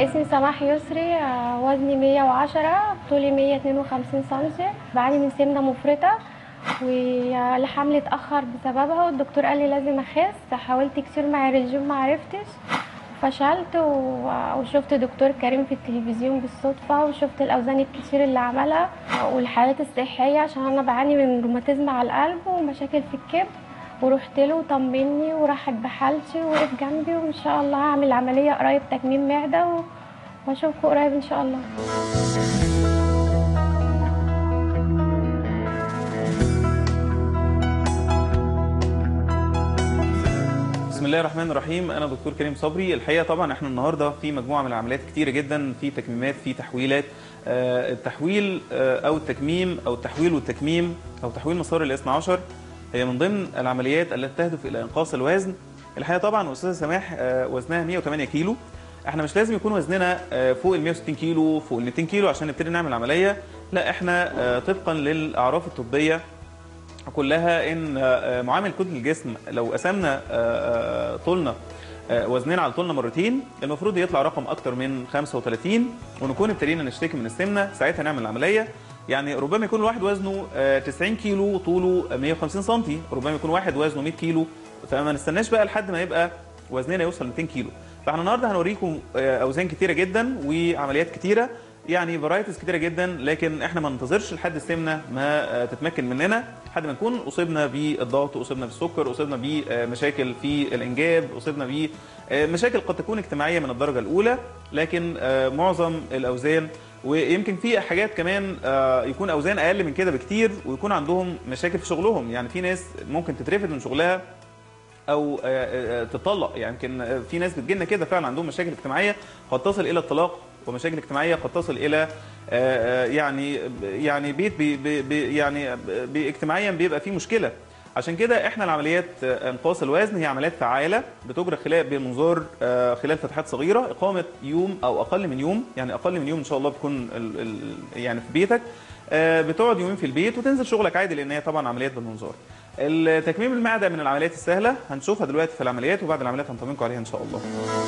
اسمي سماح يسري آه، وزني 110 طولي 152 سم بعاني من سمنه مفرطه والحمل اتاخر بسببها والدكتور قال لي لازم اخس حاولت كتير مع الرجيم ما عرفتش فشلت و- وشفت دكتور كريم في التلفزيون بالصدفة وشفت الأوزان الكتير اللي عملها والحالات الصحية عشان أنا بعاني من روماتيزم على القلب ومشاكل في الكبد ورحت له وطمني ورحب بحالتي ووقف جنبي وإن شاء الله هعمل عملية قريب تكميم معدة و- وأشوفكم قريب إن شاء الله بسم الله الرحمن الرحيم انا دكتور كريم صبري الحقيقه طبعا احنا النهارده في مجموعه من العمليات كتيره جدا في تكميمات في تحويلات آه، التحويل آه، او التكميم او التحويل والتكميم او تحويل مسار الاثنى عشر هي من ضمن العمليات التي تهدف الى انقاص الوزن الحقيقه طبعا استاذه سماح آه، وزنها 108 كيلو احنا مش لازم يكون وزننا آه، فوق ال 160 كيلو فوق ال 200 كيلو عشان نبتدي نعمل عمليه لا احنا آه، طبقا للاعراف الطبيه كلها ان آه، معامل كتله الجسم لو قسمنا آه، آه، طولنا آه، وزننا على طولنا مرتين المفروض يطلع رقم اكتر من 35 ونكون ابتدينا نشتكي من السمنه ساعتها نعمل العمليه يعني ربما يكون الواحد وزنه آه، 90 كيلو وطوله 150 سم ربما يكون واحد وزنه 100 كيلو فما نستناش بقى لحد ما يبقى وزننا يوصل 200 كيلو فاحنا النهارده هنوريكم آه، اوزان كتيره جدا وعمليات كتيره يعني فرايتيز كتيره جدا لكن احنا ما ننتظرش لحد السمنه ما آه، تتمكن مننا لحد ما نكون اصبنا بالضغط اصبنا بالسكر اصبنا بمشاكل في الانجاب اصبنا بمشاكل قد تكون اجتماعيه من الدرجه الاولى لكن آه، معظم الاوزان ويمكن في حاجات كمان آه، يكون اوزان اقل من كده بكتير ويكون عندهم مشاكل في شغلهم يعني في ناس ممكن تترفد من شغلها او آه، آه، تطلق يعني يمكن آه، في ناس بتجيلنا كده فعلا عندهم مشاكل اجتماعيه قد تصل الى الطلاق ومشاكل اجتماعيه قد تصل الى آه، آه، يعني يعني بيت بي بي بي يعني بي اجتماعيا بيبقى فيه مشكله عشان كده احنا العمليات آه، انقاص الوزن هي عمليات فعاله بتجرى خلال بمنظار آه، خلال فتحات صغيره اقامه يوم او اقل من يوم يعني اقل من يوم ان شاء الله بتكون ال- ال- يعني في بيتك آه، بتقعد يومين في البيت وتنزل شغلك عادي لان هي طبعا عمليات بالمنظار التكميم المعده من العمليات السهله هنشوفها دلوقتي في العمليات وبعد العمليات هنطمنكم عليها ان شاء الله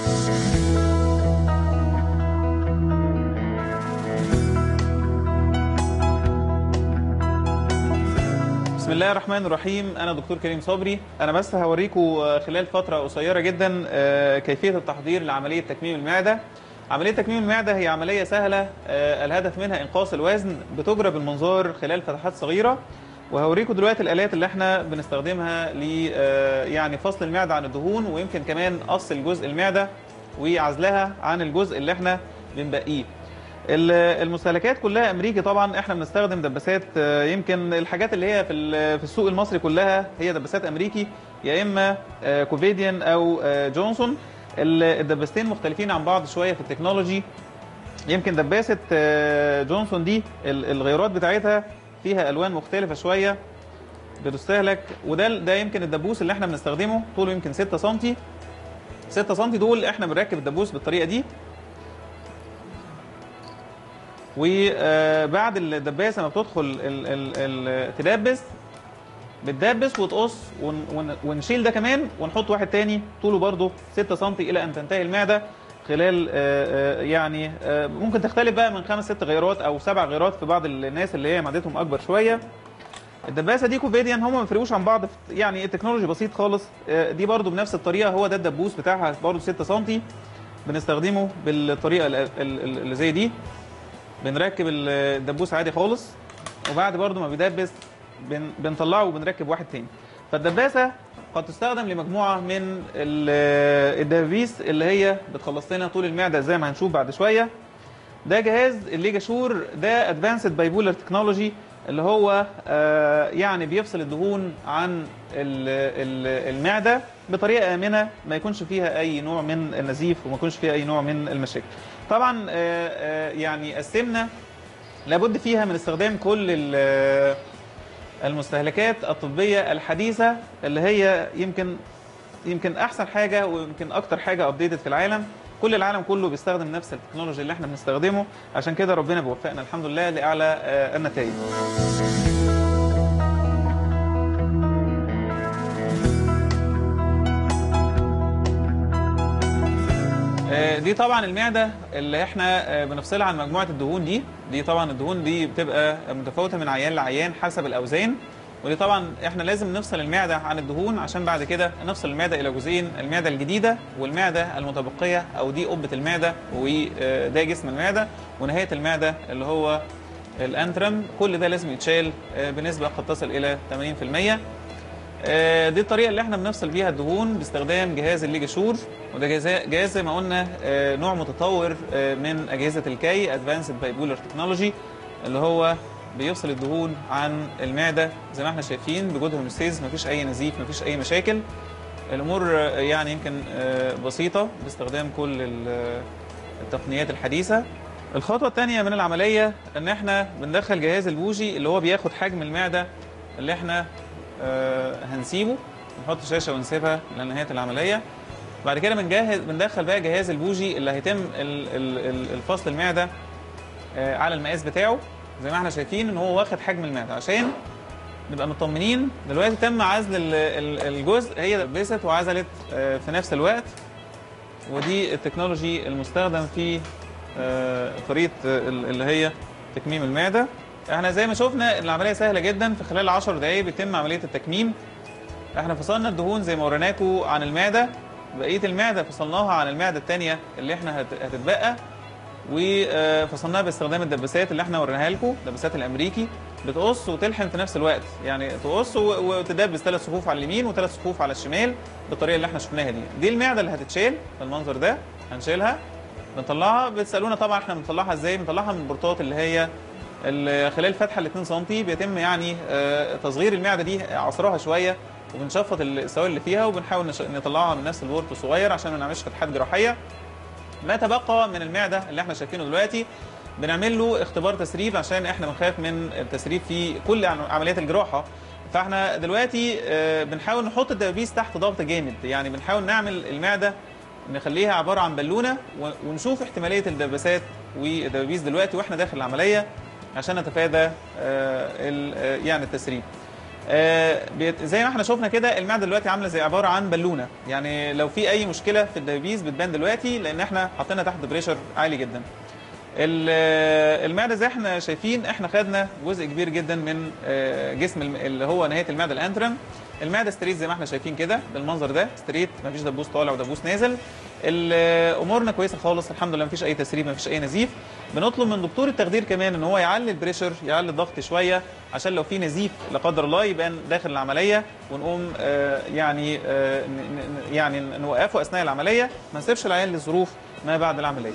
بسم الله الرحمن الرحيم انا دكتور كريم صبري انا بس هوريكم آه، خلال فتره قصيره جدا آه، كيفيه التحضير لعمليه تكميم المعده عمليه تكميم المعده هي عمليه سهله آه، الهدف منها انقاص الوزن بتجرى بالمنظار خلال فتحات صغيره وهوريكم دلوقتي الالات اللي احنا بنستخدمها ل آه، يعني فصل المعده عن الدهون ويمكن كمان قص الجزء المعده وعزلها عن الجزء اللي احنا بنبقيه ال- المستهلكات كلها امريكي طبعا احنا بنستخدم دباسات آه، يمكن الحاجات اللي هي في ال- في السوق المصري كلها هي دباسات امريكي يا اما آه، كوفيديان او آه، جونسون ال- الدباستين مختلفين عن بعض شويه في التكنولوجي يمكن دباسه آه، جونسون دي ال- الغيارات بتاعتها فيها الوان مختلفه شويه بتستهلك وده ده يمكن الدبوس اللي احنا بنستخدمه طوله يمكن 6 سم 6 سم دول احنا بنركب الدبوس بالطريقه دي وبعد الدباسه ما بتدخل ال ال ال تدبس بتدبس وتقص ون ون ونشيل ده كمان ونحط واحد تاني طوله برضه 6 سم الى ان تنتهي المعده خلال آه، آه، يعني آه، ممكن تختلف بقى من خمس ست غيرات او سبع غيرات في بعض الناس اللي هي معدتهم اكبر شويه الدباسه دي كوفيديان هم ما بيفرقوش عن بعض في- يعني التكنولوجي بسيط خالص آه، دي برضو بنفس الطريقه هو ده الدبوس بتاعها برضو 6 سم بنستخدمه بالطريقه ال- ال- ال- اللي زي دي بنركب ال- الدبوس عادي خالص وبعد برضو ما بيدبس بن بنطلعه وبنركب واحد تاني فالدباسه قد تستخدم لمجموعه من ال- الدبابيس اللي هي بتخلص لنا طول المعده زي ما هنشوف بعد شويه ده جهاز الليجا شور ده ادفانسد بايبولر تكنولوجي اللي هو آه، يعني بيفصل الدهون عن ال- ال- المعده بطريقه امنه ما يكونش فيها اي نوع من النزيف وما يكونش فيها اي نوع من المشاكل. طبعا آه، آه، يعني السمنه لابد فيها من استخدام كل ال- المستهلكات الطبيه الحديثه اللي هي يمكن يمكن احسن حاجه ويمكن اكتر حاجه ابديتد في العالم كل العالم كله بيستخدم نفس التكنولوجي اللي احنا بنستخدمه عشان كده ربنا بيوفقنا الحمد لله لاعلى آه، النتائج آه، آه، دي طبعا المعده اللي احنا آه، بنفصلها عن مجموعه الدهون دي دي طبعا الدهون دي بتبقى متفاوته من عيان لعيان حسب الاوزان ودي طبعا احنا لازم نفصل المعده عن الدهون عشان بعد كده نفصل المعده الى جزئين المعده الجديده والمعده المتبقيه او دي قبه المعده وده جسم المعده ونهايه المعده اللي هو الانترم كل ده لازم يتشال آه، بنسبه قد تصل الى 80% آه، دي الطريقه اللي احنا بنفصل بيها الدهون باستخدام جهاز الليجاشور وده جهاز جهاز زي ما قلنا آه، نوع متطور آه، من اجهزه الكي ادفانسد بايبولر تكنولوجي اللي هو بيفصل الدهون عن المعده زي ما احنا شايفين بجود هوموستيز مفيش اي نزيف مفيش اي مشاكل الامور آه، يعني يمكن آه، بسيطه باستخدام كل ال- التقنيات الحديثه الخطوه الثانيه من العمليه ان احنا بندخل جهاز البوجي اللي هو بياخد حجم المعده اللي احنا آه، هنسيبه نحط شاشه ونسيبها لنهايه العمليه بعد كده بنجهز بندخل بقى جهاز البوجي اللي هيتم ال- ال- ال- الفصل المعده آه، على المقاس بتاعه زي ما احنا شايفين ان هو واخد حجم المعده عشان نبقى مطمنين دلوقتي تم عزل ال- ال- الجزء هي دبست وعزلت آه، في نفس الوقت ودي التكنولوجي المستخدم في آه، طريقه آه، ال- اللي هي تكميم المعده احنا زي ما شفنا العمليه سهله جدا في خلال 10 دقائق بيتم عمليه التكميم احنا فصلنا الدهون زي ما وريناكم عن المعده بقيه المعده فصلناها عن المعده الثانيه اللي احنا هت- هتتبقى وفصلناها باستخدام الدباسات اللي احنا وريناها لكم الدباسات الامريكي بتقص وتلحم في نفس الوقت يعني تقص و- وتدبس ثلاث صفوف على اليمين وثلاث صفوف على الشمال بالطريقه اللي احنا شفناها دي دي المعده اللي هتتشال بالمنظر ده هنشيلها بنطلعها بتسالونا طبعا احنا بنطلعها ازاي بنطلعها من البرطات اللي هي ال- خلال فتحه ال 2 سم بيتم يعني آه، تصغير المعده دي عصرها شويه وبنشفط السوائل اللي فيها وبنحاول نش- نطلعها من نفس البورت الصغير عشان ما نعملش فتحات جراحيه ما تبقى من المعده اللي احنا شايفينه دلوقتي بنعمل له اختبار تسريب عشان احنا بنخاف من التسريب في كل عم- عمليات الجراحه فاحنا دلوقتي آه، بنحاول نحط الدبابيس تحت ضغط جامد يعني بنحاول نعمل المعده نخليها عباره عن بالونه و- ونشوف احتماليه الدباسات والدبابيس دلوقتي واحنا داخل العمليه عشان نتفادى آه، ال- آه، يعني التسريب آه، بيت- زي ما احنا شفنا كده المعده دلوقتي عامله زي عباره عن بالونه يعني لو في اي مشكله في الدبابيس بتبان دلوقتي لان احنا حاطينها تحت بريشر عالي جدا ال- آه، المعده زي احنا شايفين احنا خدنا جزء كبير جدا من آه، جسم الم- اللي هو نهايه المعده الانترم المعده ستريت زي ما احنا شايفين كده بالمنظر ده ستريت مفيش دبوس طالع ودبوس نازل ال- آه، امورنا كويسه خالص الحمد لله مفيش اي تسريب مفيش اي نزيف بنطلب من دكتور التخدير كمان ان هو يعلي البريشر يعلي الضغط شويه عشان لو في نزيف لا قدر الله يبان داخل العمليه ونقوم آه، يعني آه، ن- ن- يعني نوقفه اثناء العمليه ما نسيبش العيان لظروف ما بعد العمليه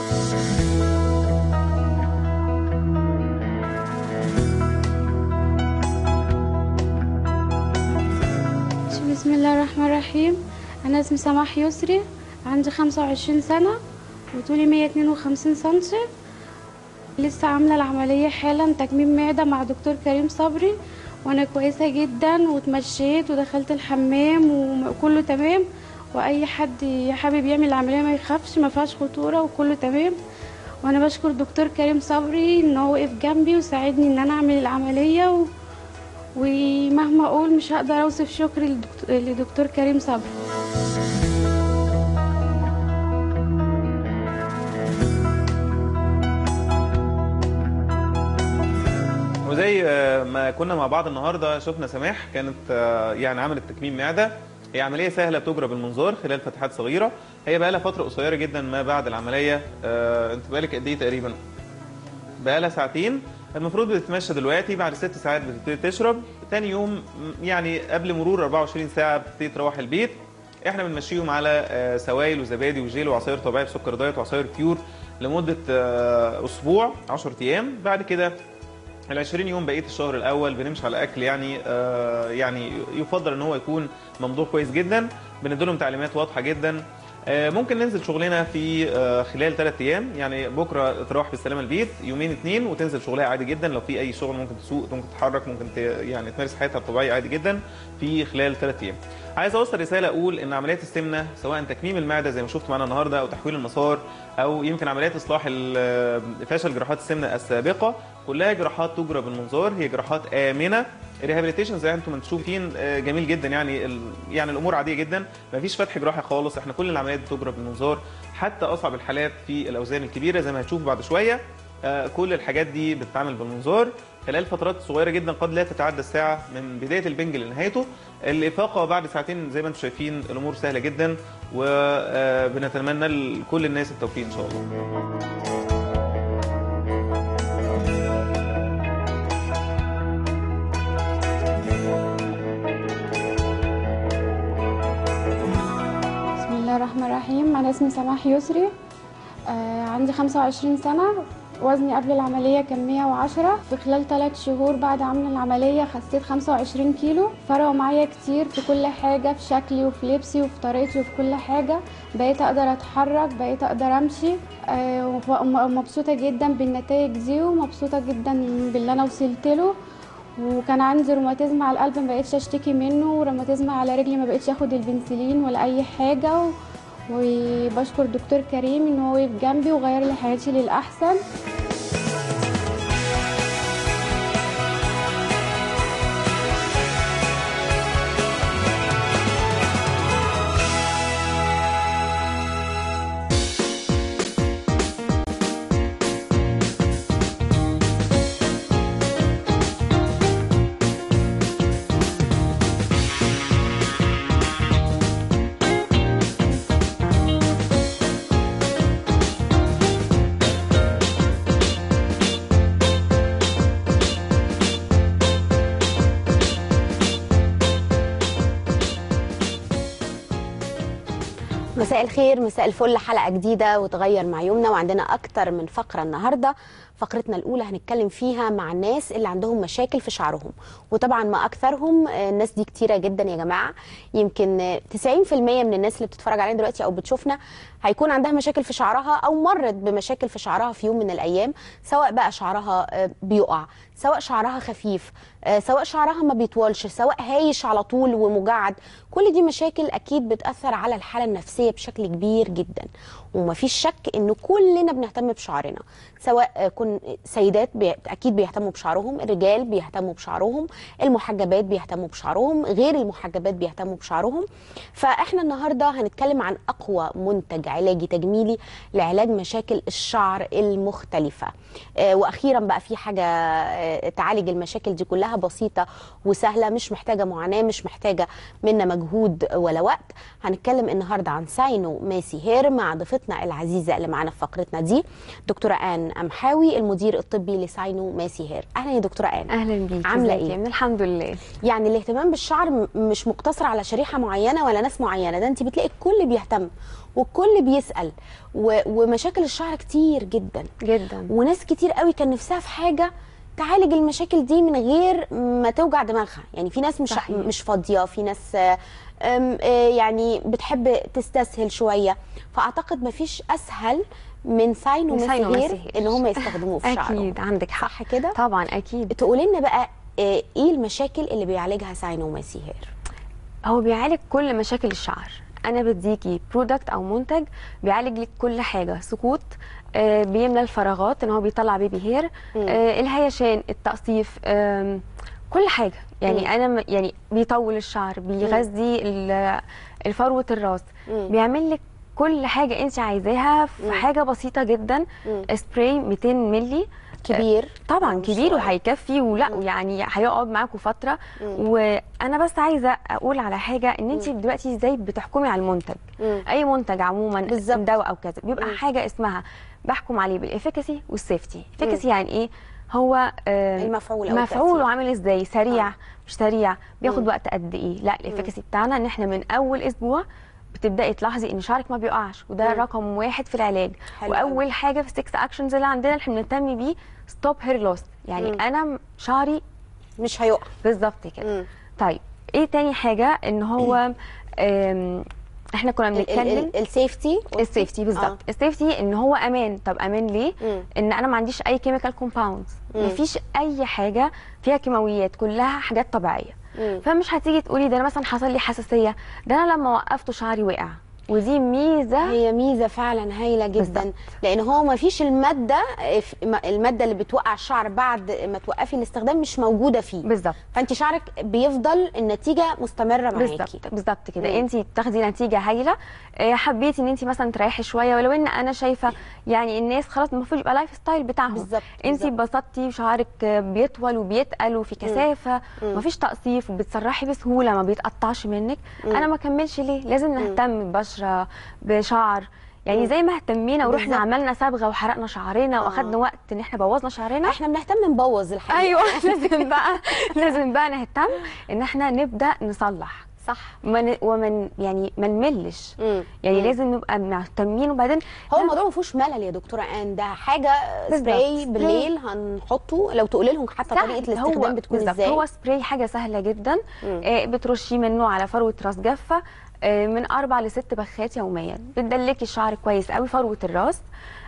بسم الله الرحمن الرحيم أنا اسمي سماح يسري عندي 25 سنة وطولي 152 سنتي لسه عاملة العملية حالا تكميم معدة مع دكتور كريم صبري وأنا كويسة جدا واتمشيت ودخلت الحمام وكله تمام وأي حد حابب يعمل العملية ما يخافش ما فيهاش خطورة وكله تمام وأنا بشكر دكتور كريم صبري إن هو وقف جنبي وساعدني إن أنا أعمل العملية و... ومهما اقول مش هقدر اوصف شكري لدكتور, لدكتور كريم صبري وزي آه، ما كنا مع بعض النهارده شفنا سماح كانت آه، يعني عملت تكميم معده هي عمليه سهله بتجرى بالمنظار خلال فتحات صغيره هي بقى لها فتره قصيره جدا ما بعد العمليه آه، انت بقالك قد ايه تقريبا بقى لها ساعتين المفروض بتتمشى دلوقتي بعد ست ساعات بتبتدي تشرب تاني يوم م- يعني قبل مرور 24 ساعه بتبتدي تروح البيت احنا بنمشيهم على آه، سوائل وزبادي وجيل وعصاير طبيعي بسكر دايت وعصاير بيور لمده آه، اسبوع 10 ايام بعد كده ال 20 يوم بقيه الشهر الاول بنمشي على اكل يعني آه يعني يفضل ان هو يكون ممضوغ كويس جدا بنديلهم تعليمات واضحه جدا آه ممكن ننزل شغلنا في آه خلال ثلاث ايام يعني بكره تروح بالسلامه البيت يومين اثنين وتنزل شغلها عادي جدا لو في اي شغل ممكن تسوق ممكن تتحرك ممكن ت يعني تمارس حياتها الطبيعيه عادي جدا في خلال ثلاث ايام. عايز اوصل رساله اقول ان عمليات السمنه سواء تكميم المعده زي ما شفت معانا النهارده او تحويل المسار او يمكن عمليات اصلاح ال- فشل جراحات السمنه السابقه كلها جراحات تجرى بالمنظار هي جراحات امنه الريهابيليتيشن زي ما انتم شايفين آه، جميل جدا يعني ال... يعني الامور عاديه جدا مفيش فتح جراحي خالص احنا كل العمليات بتجرى بالمنظار حتى اصعب الحالات في الاوزان الكبيره زي ما هتشوف بعد شويه آه، كل الحاجات دي بتتعمل بالمنظار خلال فترات صغيره جدا قد لا تتعدى الساعه من بدايه البنج لنهايته الافاقه بعد ساعتين زي ما انتم شايفين الامور سهله جدا وبنتمنى لكل الناس التوفيق ان شاء الله بسم الله الرحمن الرحيم انا اسمي سماح يسري آه عندي 25 سنه وزني قبل العملية كان 110 في خلال 3 شهور بعد عمل العملية خسيت 25 كيلو فرقوا معايا كتير في كل حاجة في شكلي وفي لبسي وفي طريقتي وفي كل حاجة بقيت أقدر أتحرك بقيت أقدر أمشي آه ومبسوطة جدا بالنتائج دي ومبسوطة جدا باللي أنا وصلت له وكان عندي روماتيزم على القلب ما بقتش اشتكي منه وروماتيزم على رجلي ما بقتش اخد البنسلين ولا اي حاجه و... وبشكر دكتور كريم ان هو وقف جنبي وغير لي حياتي للاحسن مساء الخير مساء الفل حلقه جديده وتغير مع يومنا وعندنا اكتر من فقره النهارده فقرتنا الاولى هنتكلم فيها مع الناس اللي عندهم مشاكل في شعرهم وطبعا ما اكثرهم آه، الناس دي كتيره جدا يا جماعه يمكن آه، 90% من الناس اللي بتتفرج علينا دلوقتي او بتشوفنا هيكون عندها مشاكل في شعرها او مرت بمشاكل في شعرها في يوم من الايام سواء بقى شعرها آه، بيقع سواء شعرها خفيف آه، سواء شعرها ما بيطولش سواء هايش على طول ومجعد كل دي مشاكل اكيد بتاثر على الحاله النفسيه بشكل كبير جدا ومفيش شك انه كلنا بنهتم بشعرنا سواء آه، كن سيدات بي... اكيد بيهتموا بشعرهم الرجال بيهتموا بشعرهم المحجبات بيهتموا بشعرهم غير المحجبات بيهتموا بشعرهم فاحنا النهارده هنتكلم عن اقوى منتج علاجي تجميلي لعلاج مشاكل الشعر المختلفه آه، واخيرا بقى في حاجه آه، تعالج المشاكل دي كلها بسيطه وسهله مش محتاجه معاناه مش محتاجه منا مجهود ولا وقت هنتكلم النهارده عن ساينو ماسي هير مع ضيفتنا العزيزه اللي معانا في فقرتنا دي دكتوره ان امحاوي المدير الطبي لساينو ماسي هير اهلا يا دكتوره ان اهلا بيكي عاملة ازيك إيه؟ يا من الحمد لله يعني الاهتمام بالشعر م- مش مقتصر على شريحه معينه ولا ناس معينه ده انت بتلاقي الكل بيهتم والكل بيسال و... ومشاكل الشعر كتير جدا جدا وناس كتير قوي كان نفسها في حاجه تعالج المشاكل دي من غير ما توجع دماغها يعني في ناس مش صحيح. مش فاضيه في ناس آه، آم، آه، يعني بتحب تستسهل شويه فاعتقد مفيش اسهل من ساين من ساين ومسيهير ومسيهير. ان هم يستخدموه في شعرهم اكيد عندك حق صح كده طبعا اكيد تقولي لنا بقى آه، ايه المشاكل اللي بيعالجها ساين ومسيهير هو بيعالج كل مشاكل الشعر انا بديكي برودكت او منتج بيعالج لك كل حاجه سقوط آه بيملى الفراغات ان هو بيطلع بيبي هير آه الهيشان التقصيف آم، كل حاجه يعني مم. انا م- يعني بيطول الشعر بيغذي ال- الفروه الراس مم. بيعمل لك كل حاجه انت عايزاها في مم. حاجه بسيطه جدا مم. سبراي 200 مللي كبير طبعا مش كبير صغير. وهيكفي ولا يعني هيقعد معاكم فتره مم. وانا بس عايزه اقول على حاجه ان انت دلوقتي ازاي بتحكمي على المنتج مم. اي منتج عموما بالظبط. دواء او كذا بيبقى مم. حاجه اسمها بحكم عليه بالافيكاسي والسيفتي افيكاسي يعني ايه هو آه المفعول أو مفعول التأثير. وعامل ازاي سريع آه. مش سريع بياخد مم. وقت قد ايه لا الافيكاسي بتاعنا ان احنا من اول اسبوع بتبداي تلاحظي ان شعرك ما بيقعش وده مم. رقم واحد في العلاج حلو واول أوي. حاجه في السكس اكشنز اللي عندنا اللي احنا بنهتم بيه ستوب هير لوس يعني مم. انا م- شعري مش هيقع بالظبط كده مم. طيب ايه تاني حاجه ان هو آم، احنا كنا ال- ال- بنتكلم ال- السيفتي السيفتي بالظبط آه. السيفتي ان هو امان طب امان ليه مم. ان انا ما عنديش اي كيميكال كومباوندز مم. مفيش اي حاجه فيها كيماويات كلها حاجات طبيعيه مم. فمش هتيجي تقولي ده انا مثلا حصل لي حساسيه ده انا لما وقفته شعري وقع ودي ميزه هي ميزه فعلا هايله جدا بالظبط. لان هو ما فيش الماده الماده اللي بتوقع الشعر بعد ما توقفي الاستخدام مش موجوده فيه بالظبط فانت شعرك بيفضل النتيجه مستمره معاكي بالظبط بالظبط كده مم. انت بتاخدي نتيجه هايله آه، حبيتي ان انت مثلا تريحي شويه ولو ان انا شايفه يعني الناس خلاص المفروض يبقى لايف ستايل بتاعهم بالظبط، انت بالظبط. اتبسطتي وشعرك آه، بيطول وبيتقل وفي كثافه مفيش تقصيف وبتسرحي بسهوله ما بيتقطعش منك انا ما كملش ليه لازم نهتم ببشره بشعر يعني زي ما اهتمينا ورحنا بالظبط. عملنا صبغه وحرقنا شعرنا واخدنا وقت ان احنا بوظنا شعرنا احنا بنهتم نبوظ الحقيقه ايوه لازم بقى لازم بقى نهتم ان احنا نبدا نصلح صح من ومن يعني ما نملش مم. يعني مم. لازم نبقى مهتمين وبعدين هو الموضوع ما فيهوش ملل يا دكتوره ان ده حاجه بالظبط. سبراي سبراي. بالليل هنحطه لو تقولي لهم حتى سهل. طريقه الاستخدام هو بتكون بالظبط. ازاي هو سبراي حاجه سهله جدا مم. آه بترشيه منه على فروه راس جافه آه من اربع لست بخات يوميا بتدلكي الشعر كويس قوي فروه الراس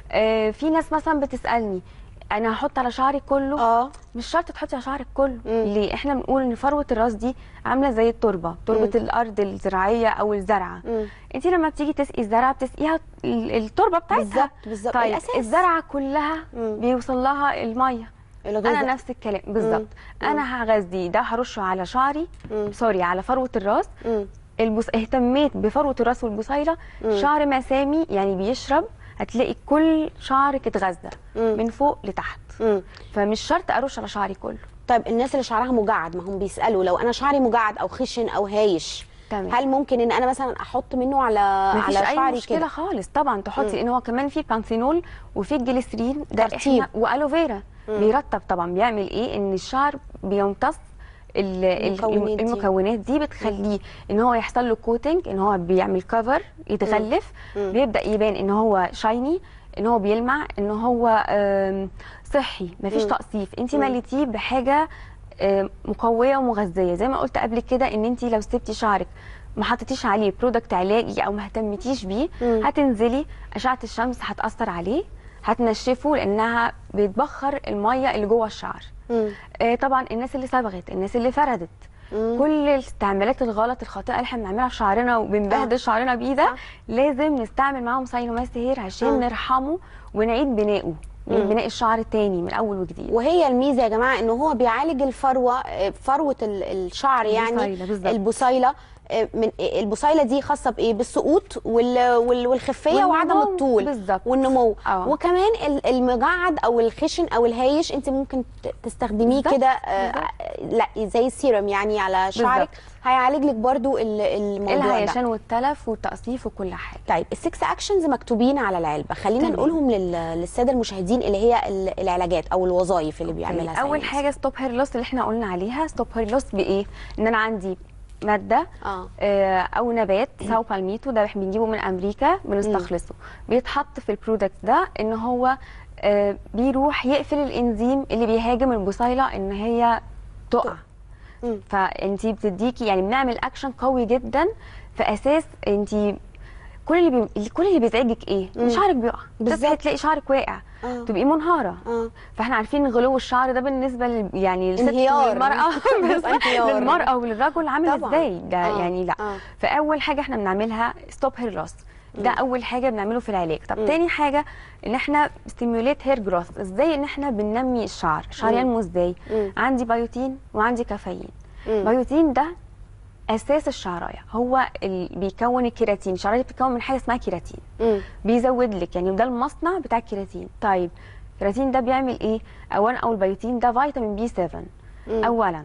آه في ناس مثلا بتسالني انا هحط على شعري كله اه مش شرط تحطي على شعرك كله مم. ليه احنا بنقول ان فروه الراس دي عامله زي التربه تربه مم. الارض الزراعيه او الزرعه مم. انت لما بتيجي تسقي الزرعه بتسقيها ال- التربه بتاعتها بالظبط بالظبط طيب الاساس الزرعه كلها مم. بيوصل لها الميه الغذاء. انا نفس الكلام بالظبط مم. انا هغذي ده هرشه على شعري مم. سوري على فروه الراس مم. البس... اهتميت بفروه الراس والبصيله مم. شعر مسامي يعني بيشرب هتلاقي كل شعرك اتغذى مم. من فوق لتحت مم. فمش شرط ارش على شعري كله طيب الناس اللي شعرها مجعد ما هم بيسالوا لو انا شعري مجعد او خشن او هايش تمام. هل ممكن ان انا مثلا احط منه على مفيش على اي شعري مشكله كده خالص طبعا تحطي لان هو كمان في بانثينول وفي الجليسرين ده ترطيب. احنا والوفيرا بيرطب طبعا بيعمل ايه ان الشعر بيمتص ال- ال- المكونات دي. المكونات دي بتخليه ان هو يحصل له كوتنج ان هو بيعمل كفر يتغلف مم. بيبدا يبان ان هو شايني ان هو بيلمع ان هو آم، صحي مفيش مم. تقصيف انت مم. مليتيه بحاجه آم، مقويه ومغذيه زي ما قلت قبل كده ان انت لو سبتي شعرك ما حطيتيش عليه برودكت علاجي او ما اهتمتيش بيه مم. هتنزلي اشعه الشمس هتاثر عليه هتنشفه لانها بتبخر الميه اللي جوه الشعر مم. آه، طبعا الناس اللي صبغت الناس اللي فردت مم. كل الاستعمالات الغلط الخاطئه اللي احنا بنعملها في شعرنا وبنبهدل شعرنا بيه ده صح. لازم نستعمل معاهم سايلوماس هير عشان آه. نرحمه ونعيد بنائه نعيد مم. بناء الشعر تاني من اول وجديد وهي الميزه يا جماعه ان هو بيعالج الفروه آه، فروه ال- الشعر يعني البصيلة بالظبط. البصيله آه، من آه، البصيله دي خاصه بايه بالسقوط وال- وال- والخفيه والنمو وعدم الطول بالظبط. والنمو آه. وكمان ال- المجعد او الخشن او الهايش انت ممكن ت- تستخدميه بالظبط. كده آه، لا زي السيرم يعني على شعرك بالظبط. هيعالج لك برضو ال- الموضوع ده الهيشان والتلف والتقصيف وكل حاجه طيب السكس اكشنز مكتوبين على العلبه خلينا تمام. نقولهم لل- للساده المشاهدين اللي هي ال- العلاجات او الوظائف اللي بيعملها اول ساينس. حاجه ستوب هير لوس اللي احنا قلنا عليها ستوب هير لوس بايه ان انا عندي ماده اه آه، او نبات ساو بالميتو ده احنا بنجيبه من امريكا بنستخلصه بيتحط في البرودكت ده ان هو آه، بيروح يقفل الانزيم اللي بيهاجم البصيله ان هي تقع مم. فانت بتديكي يعني بنعمل اكشن قوي جدا في اساس انت كل اللي بي... كل اللي بيزعجك ايه؟ مم. شعرك بيقع بالظبط. تصحي تلاقي شعرك واقع آه. تبقي منهاره اه فاحنا عارفين ان غلو الشعر ده بالنسبه لل... يعني للست انهيار. والمراه بيبقى انهيار. للمراه وللرجل عامل طبعاً. ازاي ده آه. يعني لا آه. فاول حاجه احنا بنعملها ستوب هير لوس ده اول حاجه بنعمله في العلاج طب مم. تاني حاجه ان احنا ستيموليت هير جروث ازاي ان احنا بننمي الشعر الشعر مم. ينمو ازاي مم. عندي بيوتين وعندي كافيين مم. بيوتين ده اساس الشعرايه هو اللي بيكون الكيراتين الشعرايه بتتكون من حاجه اسمها كيراتين مم. بيزود لك يعني ده المصنع بتاع الكيراتين طيب الكيراتين ده بيعمل ايه اولا او البيوتين ده فيتامين بي 7 مم. اولا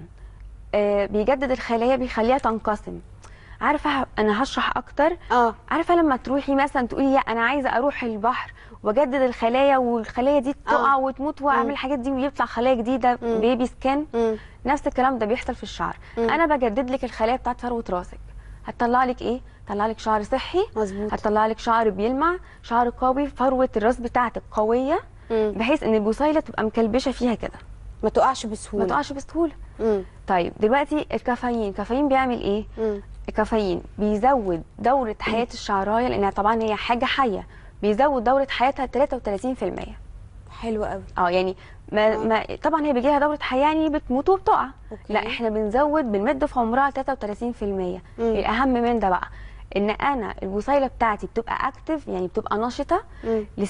آه بيجدد الخلايا بيخليها تنقسم عارفه ه- انا هشرح اكتر اه عارفه لما تروحي مثلا تقولي يا انا عايزه اروح البحر واجدد الخلايا والخلايا دي تقع آه. وتموت واعمل الحاجات دي ويطلع خلايا جديده مم. بيبي سكان مم. نفس الكلام ده بيحصل في الشعر مم. انا بجدد لك الخلايا بتاعت فروه راسك هتطلع لك ايه هتطلع لك شعر صحي مظبوط هتطلع لك شعر بيلمع شعر قوي فروه الراس بتاعتك قويه مم. بحيث ان البصيله تبقى مكلبشه فيها كده ما تقعش بسهوله ما تقعش بسهوله مم. طيب دلوقتي الكافيين الكافيين بيعمل ايه مم. الكافيين بيزود دورة حياة الشعراية لأنها طبعا هي حاجة حية بيزود دورة حياتها 33% حلو قوي اه يعني ما, ما طبعا هي بيجي لها دورة حياة يعني بتموت وبتقع أوكي. لا احنا بنزود بنمد في عمرها 33% الأهم من ده بقى ان انا البصيله بتاعتي بتبقى اكتف يعني بتبقى نشطه مم. ل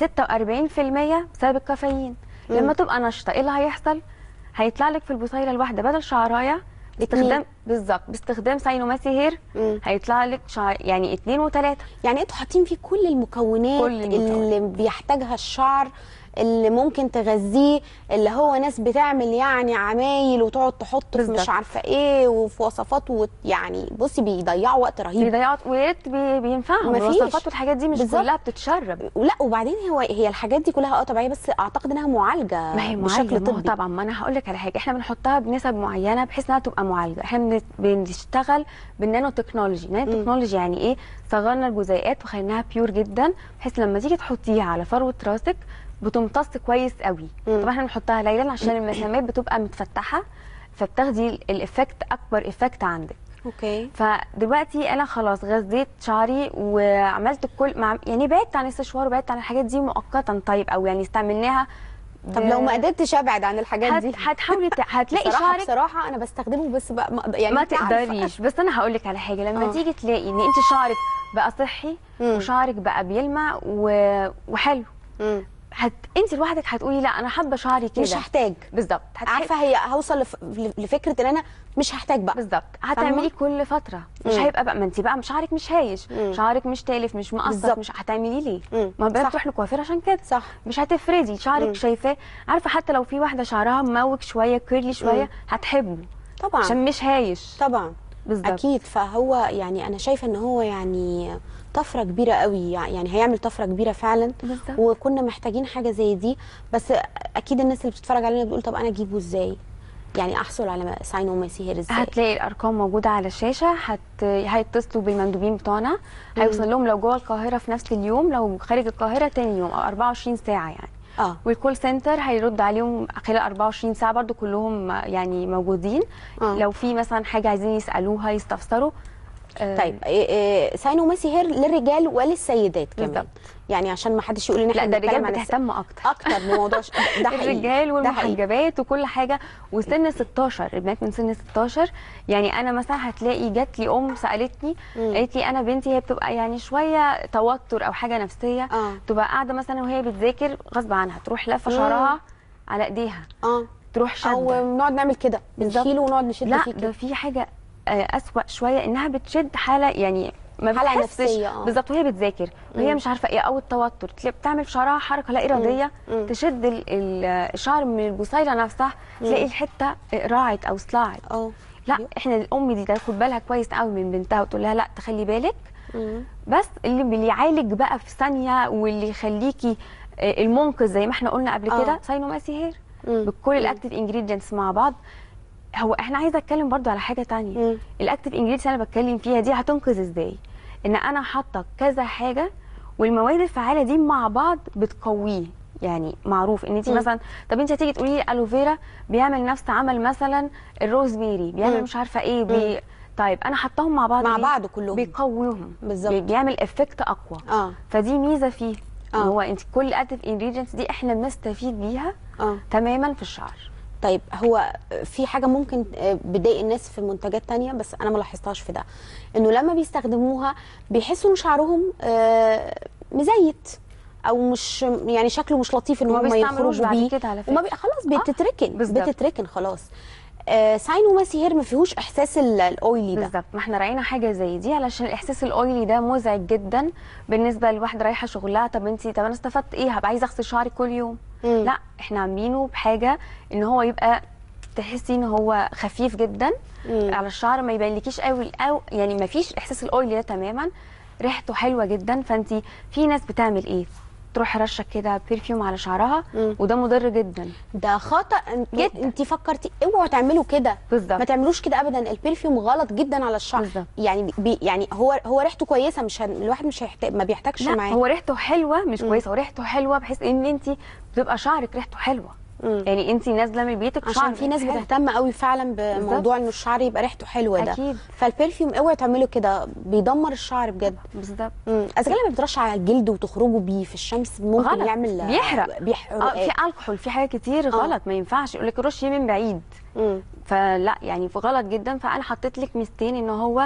46% بسبب الكافيين لما تبقى نشطه ايه اللي هيحصل هيطلع لك في البصيله الواحده بدل شعرايه باستخدام بالظبط باستخدام ساينوماسي هير مم. هيطلع لك شعر يعني اتنين وتلاته يعني انتوا حاطين فيه كل المكونات, كل المكونات. اللي بيحتاجها الشعر اللي ممكن تغذيه اللي هو ناس بتعمل يعني عمايل وتقعد تحط في مش بالظبط. عارفه ايه وفي وصفات وت- يعني بصي بيضيعوا وقت رهيب بيضيعوا ويا ريت بي- بينفعهم مفيش. الوصفات والحاجات دي مش بالظبط. كلها بتتشرب لا وبعدين هو هي الحاجات دي كلها اه طبيعيه بس اعتقد انها معالجه ما هي بشكل معالجه ما هو طبي طبعا ما انا هقول لك على حاجه احنا بنحطها بنسب معينه بحيث انها تبقى معالجه احنا بن- بنشتغل بالنانو تكنولوجي نانو تكنولوجي يعني ايه صغرنا الجزيئات وخليناها بيور جدا بحيث لما تيجي تحطيها على فروه راسك بتمتص كويس قوي طبعا احنا بنحطها ليلا عشان المسامات بتبقى متفتحه فبتاخدي ال- الايفكت اكبر ايفكت عندك اوكي فدلوقتي انا خلاص غذيت شعري وعملت كل مع يعني بعدت عن السشوار وبعدت عن الحاجات دي مؤقتا طيب او يعني استعملناها طب ب- لو ما قدرتش ابعد عن الحاجات هت- دي هتحاولي ت- هتلاقي بصراحه شعرك بصراحه انا بستخدمه بس بقى ما يعني ما انت عارفة. تقدريش بس انا هقول لك على حاجه لما آه. تيجي تلاقي ان انت شعرك بقى صحي مم. وشعرك بقى بيلمع و... وحلو مم. هت... انت لوحدك هتقولي لا انا حابه شعري كده مش هحتاج بالظبط هتح- عارفه هي هوصل لف... لفكره ان انا مش هحتاج بقى بالظبط هتعملي كل فتره مش مم. هيبقى بقى ما انت بقى شعرك مش هايش مم. شعرك مش تالف مش مقصف بالظبط. مش هتعملي ليه مم. ما بقى صح. بتروح لكوافير عشان كده صح مش هتفردي شعرك مم. شايفاه عارفه حتى لو في واحده شعرها مموج شويه كيرلي شويه مم. هتحبه طبعا عشان مش هايش طبعا بالظبط اكيد فهو يعني انا شايفه ان هو يعني طفره كبيره قوي يعني هيعمل طفره كبيره فعلا بالظبط. وكنا محتاجين حاجه زي دي بس اكيد الناس اللي بتتفرج علينا بتقول طب انا اجيبه ازاي يعني احصل على ساينوماسي هير ازاي هتلاقي الارقام موجوده على الشاشه هت... هيتصلوا بالمندوبين بتوعنا هيوصل لهم لو جوه القاهره في نفس اليوم لو خارج القاهره تاني يوم او 24 ساعه يعني اه والكول سنتر هيرد عليهم خلال 24 ساعه برضو كلهم يعني موجودين آه. لو في مثلا حاجه عايزين يسالوها يستفسروا آه، طيب إيه إيه ساينوماسي هير للرجال وللسيدات كمان بالظبط. يعني عشان ما حدش يقول ان احنا لا ده بنتكلم الرجال عن الس- بتهتم اكتر اكتر بموضوع ش- ده حقيقي الرجال ده حقيقي. والمحجبات وكل حاجه وسن 16 البنات من سن 16 يعني انا مثلا هتلاقي جات لي ام سالتني مم. قالت لي انا بنتي هي بتبقى يعني شويه توتر او حاجه نفسيه اه تبقى قاعده مثلا وهي بتذاكر غصب عنها تروح لافه مم. شعرها على ايديها اه تروح شاده او نقعد نعمل كده بالظبط. بنشيله ونقعد نشد لا فيه ده كده في حاجه آه، اسوأ شويه انها بتشد حاله يعني ما حالة بتحسش نفسية، آه. بالظبط وهي بتذاكر وهي مم. مش عارفه ايه او التوتر تلاقي بتعمل في شعرها حركه لا اراديه مم. تشد ال- ال- الشعر من البصيله نفسها تلاقي الحته راعت او صلعت اه لا احنا الام دي تاخد بالها كويس قوي من بنتها وتقول لها لا تخلي بالك مم. بس اللي اللي يعالج بقى في ثانيه واللي يخليكي آه، المنقذ زي ما احنا قلنا قبل آه. كده ساينوماسي هير مم. بكل الاكتيف انجريدينتس مع بعض هو احنا عايزه اتكلم برضو على حاجه تانية مم. الاكتيف انجريدينتس انا بتكلم فيها دي هتنقذ ازاي ان انا حاطه كذا حاجه والمواد الفعاله دي مع بعض بتقويه يعني معروف ان انت مم. مثلا طب انت هتيجي تقولي لي الوفيرا بيعمل نفس عمل مثلا الروزميري بيعمل مم. مش عارفه ايه بي... طيب انا حطاهم مع بعض مع ليه؟ بعض كلهم. بيقويهم بالظبط. بي- بيعمل افكت اقوى اه فدي ميزه فيه آه. آه. هو انت كل اكتيف انجريدينتس دي احنا بنستفيد بيها اه تماما في الشعر طيب هو في حاجه ممكن آه، بتضايق الناس في منتجات تانية بس انا ما لاحظتهاش في ده انه لما بيستخدموها بيحسوا ان شعرهم آه، مزيت او مش يعني شكله مش لطيف ان وما هم بيستعملوش يخرجوا بعد بيه كده على وما فكرة. بي... خلاص آه، بتتركن بالظبط. بتتركن خلاص آه ساينوماسي هير ما فيهوش احساس ال- الاويلي ده بالظبط ما احنا راعينا حاجه زي دي علشان الاحساس الاويلي ده مزعج جدا بالنسبه لواحده رايحه شغلها طب انت طب انا استفدت ايه هبقى عايزه اغسل شعري كل يوم مم. لا احنا عاملينه بحاجه ان هو يبقى تحسي ان هو خفيف جدا مم. على الشعر ما يبانلكيش قوي او يعني ما فيش احساس الاويلي ده تماما ريحته حلوه جدا فانت في ناس بتعمل ايه تروح رشه كده برفيوم على شعرها مم. وده مضر جدا ده خطا انت جدا. انت فكرتي اوعوا تعملوا كده بالظبط. ما تعملوش كده ابدا البرفيوم غلط جدا على الشعر بالظبط. يعني بي يعني هو هو ريحته كويسه مش هن... الواحد مش هيحتاج ما بيحتاجش لا معاه هو ريحته حلوه مش كويسه هو ريحته حلوه بحيث ان انت بتبقى شعرك ريحته حلوه مم. يعني انت نازله من بيتك عشان شعرك في ناس حلو. بتهتم قوي فعلا بموضوع انه الشعر يبقى ريحته حلوه ده أكيد. فالبرفيوم اوعوا تعملوا كده بيدمر الشعر بجد بالظبط امم اذا كان لما بترش على الجلد وتخرجوا بيه في الشمس ممكن غلط. يعمل بيحرق بيحرق اه في الكحول في حاجات كتير غلط ما ينفعش يقول لك رشي من بعيد مم. فلا يعني في غلط جدا فانا حطيت لك ميزتين ان هو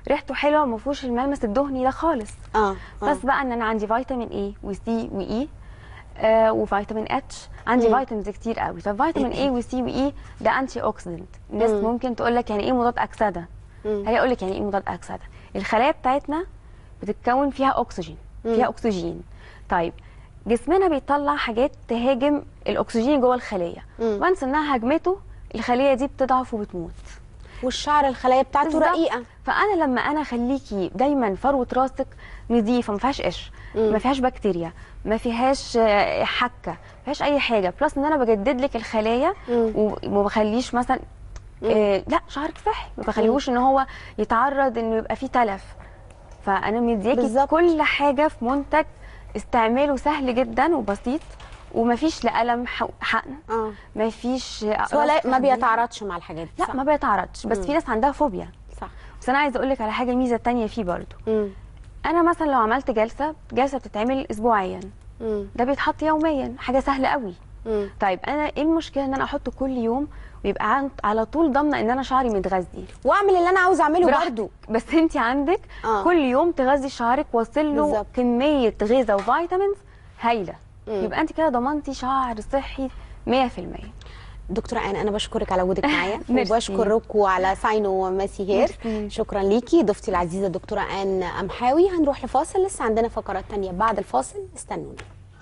ريحته حلوه ما فيهوش الملمس الدهني ده خالص اه بس بقى ان انا عندي فيتامين اي وسي واي آه وفيتامين اتش عندي مم. فيتامينز كتير قوي ففيتامين اي وسي واي ده انتي اوكسيدنت الناس مم. ممكن تقول لك يعني ايه مضاد اكسده مم. هي اقول لك يعني ايه مضاد اكسده الخلايا بتاعتنا بتتكون فيها اكسجين فيها اكسجين طيب جسمنا بيطلع حاجات تهاجم الاكسجين جوه الخليه مم. وانس انها هجمته الخليه دي بتضعف وبتموت والشعر الخلايا بتاعته بالظبط. رقيقه فانا لما انا اخليكي دايما فروه راسك نظيفه ما فيهاش قشر ما فيهاش بكتيريا ما فيهاش آه، حكه ما فيهاش اي حاجه بلس ان انا بجدد لك الخلايا مم. وما بخليش مثلا آه لا شعرك صحي ما بخليهوش ان هو يتعرض انه يبقى فيه تلف فانا مدياكي بالظبط. كل حاجه في منتج استعماله سهل جدا وبسيط ومفيش لا الم ح- حقن اه مفيش بس هو لا- ما بيتعرضش مع الحاجات دي لا صح؟ ما بيتعرضش بس في ناس عندها فوبيا صح بس انا عايزه اقول لك على حاجه ميزه تانية فيه برضو مم. انا مثلا لو عملت جلسه جلسه بتتعمل اسبوعيا مم. ده بيتحط يوميا حاجه سهله قوي مم. طيب انا ايه المشكله ان انا احطه كل يوم ويبقى عن- على طول ضامنه ان انا شعري متغذي واعمل اللي انا عاوز اعمله براحتك. برضو بس انت عندك آه. كل يوم تغذي شعرك واصل له بالظبط. كميه غذاء وفيتامينز هايله مم. يبقى انت كده ضمنتي شعر صحي 100% دكتوره انا انا بشكرك على وجودك معايا ميرسي. وبشكركم على ساينو ماسي هير ميرسي. شكرا ليكي ضيفتي العزيزه دكتوره ان امحاوي هنروح لفاصل لسه عندنا فقرات تانية بعد الفاصل استنونا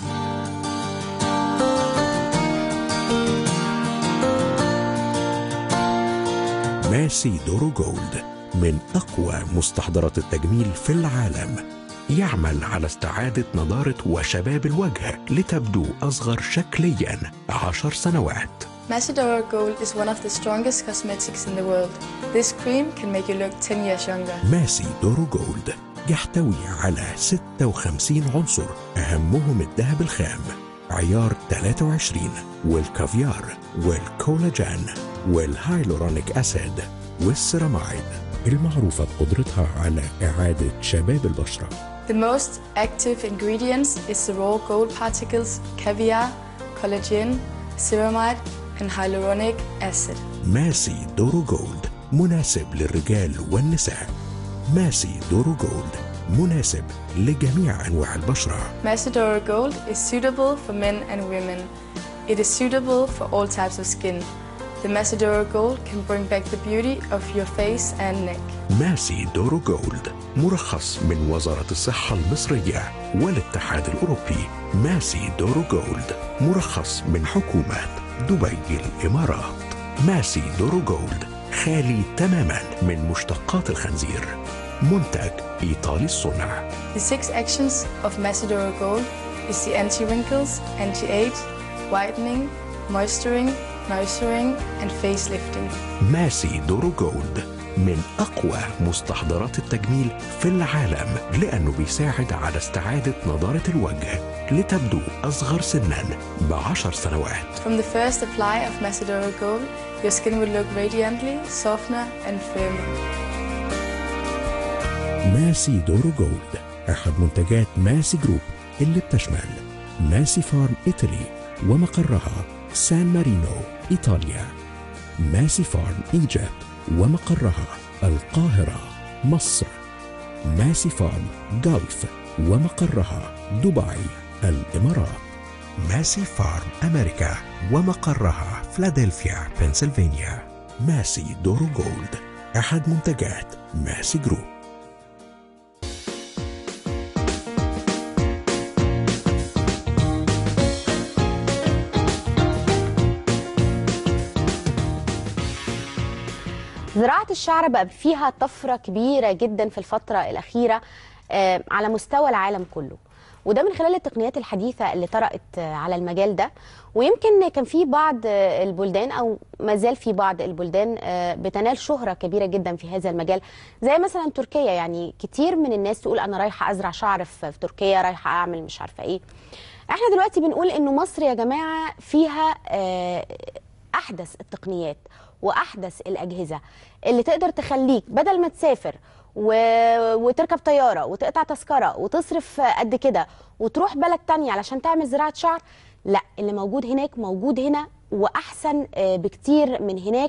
ماسي دورو جولد من أقوى مستحضرات التجميل في العالم يعمل على استعادة نضارة وشباب الوجه لتبدو أصغر شكليا عشر سنوات Macedora Gold is one of the strongest cosmetics in the world. This cream can make you look 10 years younger. ماسي دورو جولد يحتوي على 56 عنصر أهمهم الذهب الخام عيار 23 والكافيار والكولاجين والهايلورونيك أسيد والسيرامايد المعروفة بقدرتها على إعادة شباب البشرة The most active ingredients is the raw gold particles, caviar, collagen, ceramide, and hyaluronic acid. ماسي دورو جولد مناسب للرجال والنساء ماسي دورو جولد مناسب لجميع أنواع البشرة Macedora Gold is suitable for men and women. It is suitable for all types of skin. The Macedora Gold can bring back the beauty of your face and neck. ماسي دورو جولد مرخص من وزارة الصحة المصرية والاتحاد الأوروبي ماسي دورو جولد مرخص من حكومة دبي الإمارات ماسي دورو جولد خالي تماما من مشتقات الخنزير منتج إيطالي الصنع The six actions of Macedora Gold is the anti-wrinkles, anti-age, whitening, moisturing, nourishing, and facelifting. ماسي دورو جولد من أقوى مستحضرات التجميل في العالم لأنه بيساعد على استعادة نضارة الوجه لتبدو أصغر سنا بعشر سنوات From the first apply of Macedora Gold, your skin will look radiantly, softer, and firmer. ماسي دورو جولد أحد منتجات ماسي جروب اللي بتشمل ماسي فارم إيطالي ومقرها سان مارينو إيطاليا ماسي فارم إيجيبت ومقرها القاهرة مصر ماسي فارم جلف ومقرها دبي الإمارات ماسي فارم أمريكا ومقرها فلادلفيا بنسلفانيا ماسي دورو جولد أحد منتجات ماسي جروب زراعة الشعر بقى فيها طفرة كبيرة جدا في الفترة الأخيرة آه، على مستوى العالم كله وده من خلال التقنيات الحديثة اللي طرأت آه، على المجال ده ويمكن كان في بعض آه، البلدان أو ما زال في بعض البلدان آه، بتنال شهرة كبيرة جدا في هذا المجال زي مثلا تركيا يعني كتير من الناس تقول أنا رايحة أزرع شعر في في تركيا رايحة أعمل مش عارفة إيه احنا دلوقتي بنقول إنه مصر يا جماعة فيها آه، احدث التقنيات واحدث الاجهزه اللي تقدر تخليك بدل ما تسافر و... وتركب طياره وتقطع تذكره وتصرف قد كده وتروح بلد تانية علشان تعمل زراعه شعر لا اللي موجود هناك موجود هنا واحسن آه، بكتير من هناك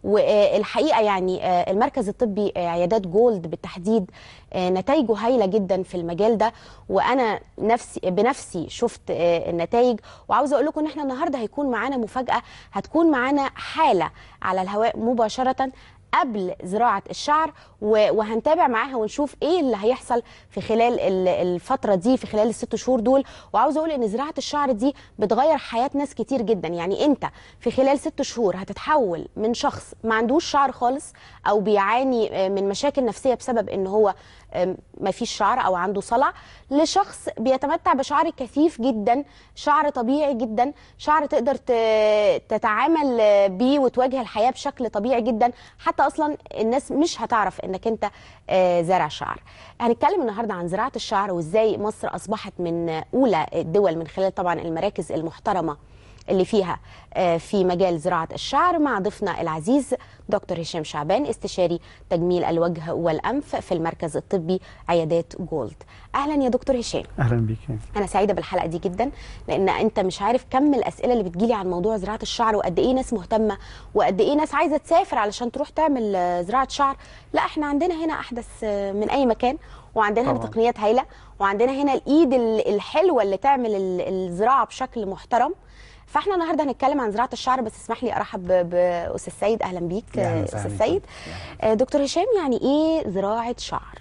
والحقيقه يعني آه، المركز الطبي آه، عيادات جولد بالتحديد آه، نتائجه هايله جدا في المجال ده وانا نفسي بنفسي شفت آه، النتائج وعاوزه اقول لكم ان احنا النهارده هيكون معانا مفاجاه هتكون معانا حاله على الهواء مباشره قبل زراعه الشعر و- وهنتابع معاها ونشوف ايه اللي هيحصل في خلال ال- الفتره دي في خلال الست شهور دول وعاوزه اقول ان زراعه الشعر دي بتغير حياه ناس كتير جدا يعني انت في خلال ست شهور هتتحول من شخص ما عندوش شعر خالص او بيعاني آه، من مشاكل نفسيه بسبب ان هو آم، ما فيش شعر او عنده صلع لشخص بيتمتع بشعر كثيف جدا شعر طبيعي جدا شعر تقدر ت- تتعامل آه، بيه وتواجه الحياه بشكل طبيعي جدا حتى اصلا الناس مش هتعرف انك انت آه، زارع شعر هنتكلم النهارده عن زراعه الشعر وازاي مصر اصبحت من آه، اولى الدول من خلال طبعا المراكز المحترمه اللي فيها آه، في مجال زراعة الشعر مع ضيفنا العزيز دكتور هشام شعبان استشاري تجميل الوجه والأنف في المركز الطبي عيادات جولد أهلا يا دكتور هشام اهلا بيك أنا سعيدة بالحلقة دي جدا لأن أنت مش عارف كم الأسئلة اللي بتجيلي عن موضوع زراعة الشعر وقد إيه ناس مهتمة وقد إيه ناس عايزة تسافر علشان تروح تعمل آه، زراعة شعر لا إحنا عندنا هنا أحدث آه، من أي مكان وعندنا هنا طبعاً. تقنيات هايلة وعندنا هنا الإيد ال- الحلوة اللي تعمل ال- الزراعة بشكل محترم فاحنا النهارده هنتكلم عن زراعه الشعر بس اسمح لي ارحب ب- باستاذ سيد اهلا بيك أهلاً آه، وسهلاً استاذ بيك. سيد آه، دكتور هشام يعني ايه زراعه شعر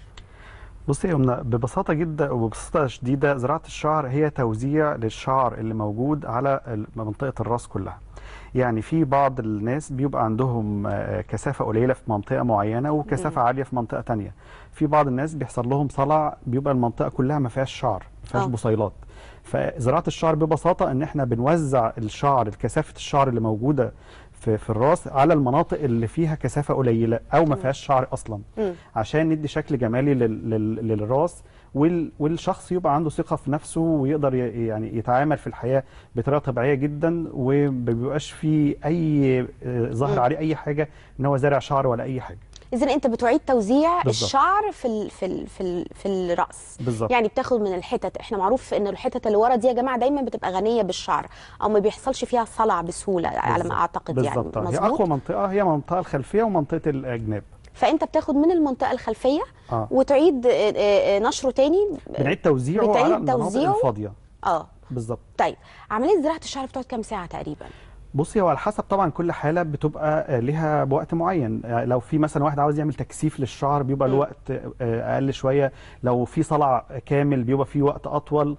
بصي يا يمنى ببساطه جدا وببساطه شديده زراعه الشعر هي توزيع للشعر اللي موجود على ال- منطقه الراس كلها يعني في بعض الناس بيبقى عندهم آه، كثافه قليله في منطقه معينه وكثافه عاليه في منطقه تانية في بعض الناس بيحصل لهم صلع بيبقى المنطقه كلها ما فيهاش شعر ما فيهاش آه. بصيلات فزراعه الشعر ببساطه ان احنا بنوزع الشعر كثافه الشعر اللي موجوده في, في الراس على المناطق اللي فيها كثافه قليله او ما فيهاش شعر اصلا مم. عشان ندي شكل جمالي لل لل للراس وال والشخص يبقى عنده ثقه في نفسه ويقدر ي- يعني يتعامل في الحياه بطريقه طبيعيه جدا وما بيبقاش في اي آه، ظاهر مم. عليه اي حاجه ان هو زارع شعر ولا اي حاجه اذا انت بتعيد توزيع بالظبط. الشعر في ال في ال في, ال في الراس بالظبط يعني بتاخد من الحتت احنا معروف ان الحتت اللي ورا دي يا جماعه دايما بتبقى غنيه بالشعر او ما بيحصلش فيها صلع بسهوله على بالظبط. ما اعتقد يعني بالظبط آه. هي مظبوط اقوى منطقه هي المنطقه الخلفيه ومنطقه الجناب فانت بتاخد من المنطقه الخلفيه اه وتعيد آه، آه، آه، نشره تاني بنعيد توزيعه بتعيد على المناطق توزيعه؟ الفاضيه اه بالظبط طيب عمليه زراعه الشعر بتقعد كام ساعه تقريبا بصي هو على حسب طبعا كل حاله بتبقى آه، ليها وقت معين يعني لو في مثلا واحد عاوز يعمل تكثيف للشعر بيبقى مم. الوقت آه، اقل شويه لو في صلع كامل بيبقى في وقت اطول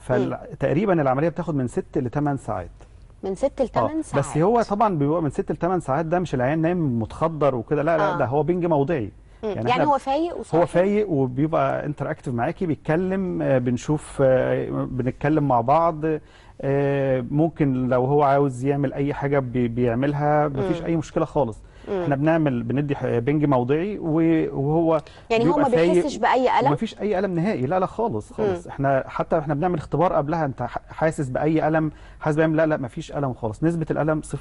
فتقريبا العمليه بتاخد من 6 ل 8 ساعات من 6 ل 8 ساعات بس هو طبعا بيبقى من 6 ل 8 ساعات ده مش العيان نايم متخدر وكده لا لا آه. ده هو بنج موضعي مم. يعني, يعني يعني إحنا- هو فايق وصاحي هو فايق وبيبقى انتراكتيف معاكي بيتكلم آه، بنشوف آه، بنتكلم مع بعض آه، ممكن لو هو عاوز يعمل اي حاجه بي- بيعملها مفيش اي مشكله خالص مم. احنا بنعمل بندي ح- بنج موضعي و- وهو يعني هو بيبقى ما فايق بيحسش باي الم ومفيش اي الم نهائي لا لا خالص خالص احنا حتى احنا بنعمل اختبار قبلها انت ح- حاسس باي الم حاسس بألم لا لا مفيش الم خالص نسبه الالم 0%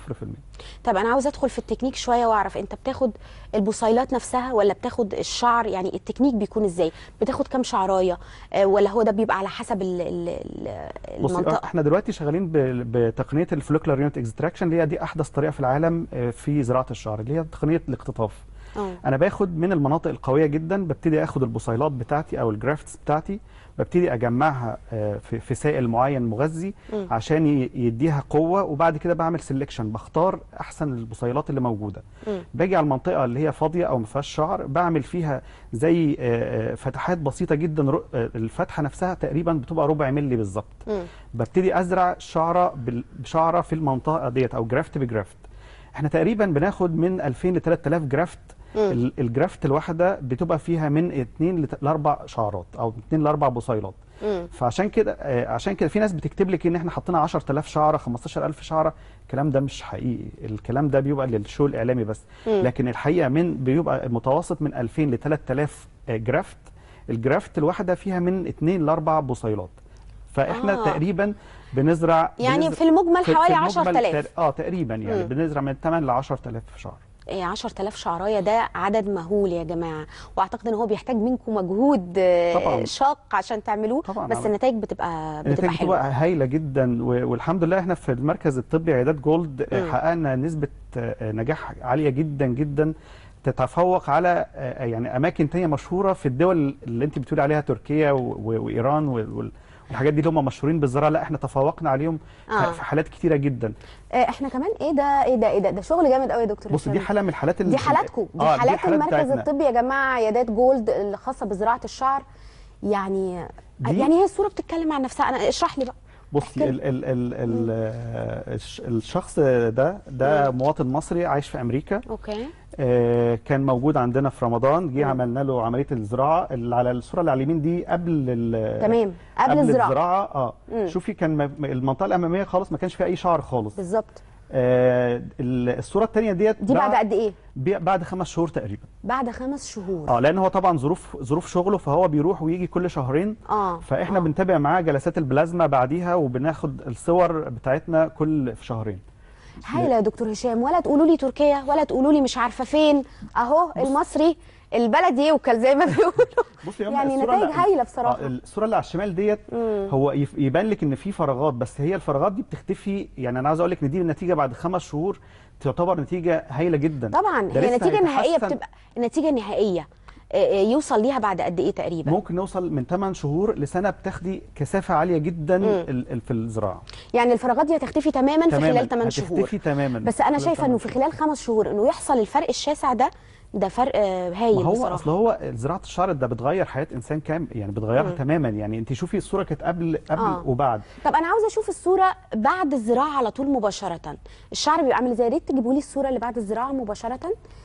طب انا عاوز ادخل في التكنيك شويه واعرف انت بتاخد البصيلات نفسها ولا بتاخد الشعر يعني التكنيك بيكون ازاي بتاخد كام شعرايه آه، ولا هو ده بيبقى على حسب ال ال ال بصي آه، المنطقه احنا دلوقتي شغالين ب- بتقنيه الفلوكلر يونت اكستراكشن اللي هي دي احدث طريقه في العالم آه، في زراعه الشعر اللي هي تقنيه الاقتطاف اه انا باخد من المناطق القويه جدا ببتدي اخد البصيلات بتاعتي او الجرافتس بتاعتي ببتدي اجمعها آه، في في سائل معين مغذي مم. عشان ي- يديها قوه وبعد كده بعمل سيلكشن بختار احسن البصيلات اللي موجوده مم. باجي على المنطقه اللي هي فاضيه او ما فيهاش شعر بعمل فيها زي آه، آه، فتحات بسيطه جدا ر- آه، الفتحه نفسها تقريبا بتبقى ربع ملي بالظبط مم. ببتدي ازرع شعره بال- بشعره في المنطقه ديت او جرافت بجرافت احنا تقريبا بناخد من 2000 ل 3000 جرافت مم. ال- الجرافت الواحده بتبقى فيها من 2 ل 4 شعرات او 2 ل 4 بصيلات مم. فعشان كده آه، عشان كده في ناس بتكتب لك ان احنا حطينا 10000 شعره 15000 شعره الكلام ده مش حقيقي الكلام ده بيبقى للشو الاعلامي بس مم. لكن الحقيقه من بيبقى المتوسط من 2000 ل 3000 آه، جرافت الجرافت الواحده فيها من 2 ل 4 بصيلات فاحنا آه. آه. تقريبا بنزرع يعني بنزرع- في المجمل في- حوالي في المجمل 10000 تق- اه تقريبا يعني مم. بنزرع من 8 ل 10000 شعر آه، 10000 شعرايه ده عدد مهول يا جماعه واعتقد ان هو بيحتاج منكم مجهود آه، طبعاً. شاق عشان تعملوه طبعاً. بس النتائج بتبقى بتبقى النتائج حلوه بتبقى هايله جدا و- والحمد لله احنا في المركز الطبي عيادات جولد آه، مم. حققنا نسبه آه، نجاح عاليه جدا جدا تتفوق على آه، يعني اماكن تانية مشهوره في الدول اللي انت بتقولي عليها تركيا و- و- وايران وال- وال- والحاجات دي اللي هم مشهورين بالزراعه لا احنا تفوقنا عليهم آه. في حالات كتيره جدا آه، احنا كمان ايه ده ايه ده ايه ده ده شغل جامد قوي يا دكتور بص هشام. دي حاله من الحالات دي حالاتكم دي آه، حالات الحالات المركز بتاعتنا. الطبي يا جماعه عيادات جولد اللي خاصه بزراعه الشعر يعني دي- يعني هي الصوره بتتكلم عن نفسها انا اشرح لي بقى بصي ال ال ال ال آه، الش- الشخص ده ده مواطن مصري عايش في امريكا اوكي آه، كان موجود عندنا في رمضان جه عملنا له عمليه الزراعه اللي على الصوره اللي على اليمين دي قبل ال- تمام قبل الزراعه الزراعه اه مم. شوفي كان م- المنطقه الاماميه خالص ما كانش فيها اي شعر خالص بالظبط آه ال- الصوره الثانيه ديت دي بعد قد ايه بي- بعد خمس شهور تقريبا بعد خمس شهور اه لان هو طبعا ظروف ظروف شغله فهو بيروح ويجي كل شهرين اه فاحنا آه. بنتابع معاه جلسات البلازما بعديها وبناخد الصور بتاعتنا كل في شهرين هايله يا دكتور هشام ولا تقولوا لي تركيا ولا تقولوا لي مش عارفه فين اهو المصري البلدي يوكل زي ما بيقولوا بصي يا أم يعني الصورة نتائج اللي- هايله بصراحه آه الصوره اللي على الشمال ديت هو يف- يبان لك ان في فراغات بس هي الفراغات دي بتختفي يعني انا عاوز اقول لك ان دي النتيجه بعد خمس شهور تعتبر نتيجه هايله جدا طبعا ده هي لسه النتيجه النهائيه هيتحسن. بتبقى النتيجه النهائيه آه، آه، يوصل ليها بعد قد ايه تقريبا ممكن نوصل من 8 شهور لسنه بتاخدي كثافه عاليه جدا ال- ال- في الزراعه يعني الفراغات دي هتختفي تماما, في خلال 8 شهور هتختفي تماما بس انا خلال شايفه 8 انه في خلال خمس شهور انه يحصل الفرق الشاسع ده ده فرق آه، هايل ما هو بصراحه اصل هو زراعه الشعر ده بتغير حياه انسان كام يعني بتغيرها مم. تماما يعني انت شوفي الصوره كانت قبل قبل آه. وبعد طب انا عاوزه اشوف الصوره بعد الزراعه على طول مباشره الشعر بيبقى عامل ازاي يا ريت تجيبوا لي الصوره اللي بعد الزراعه مباشره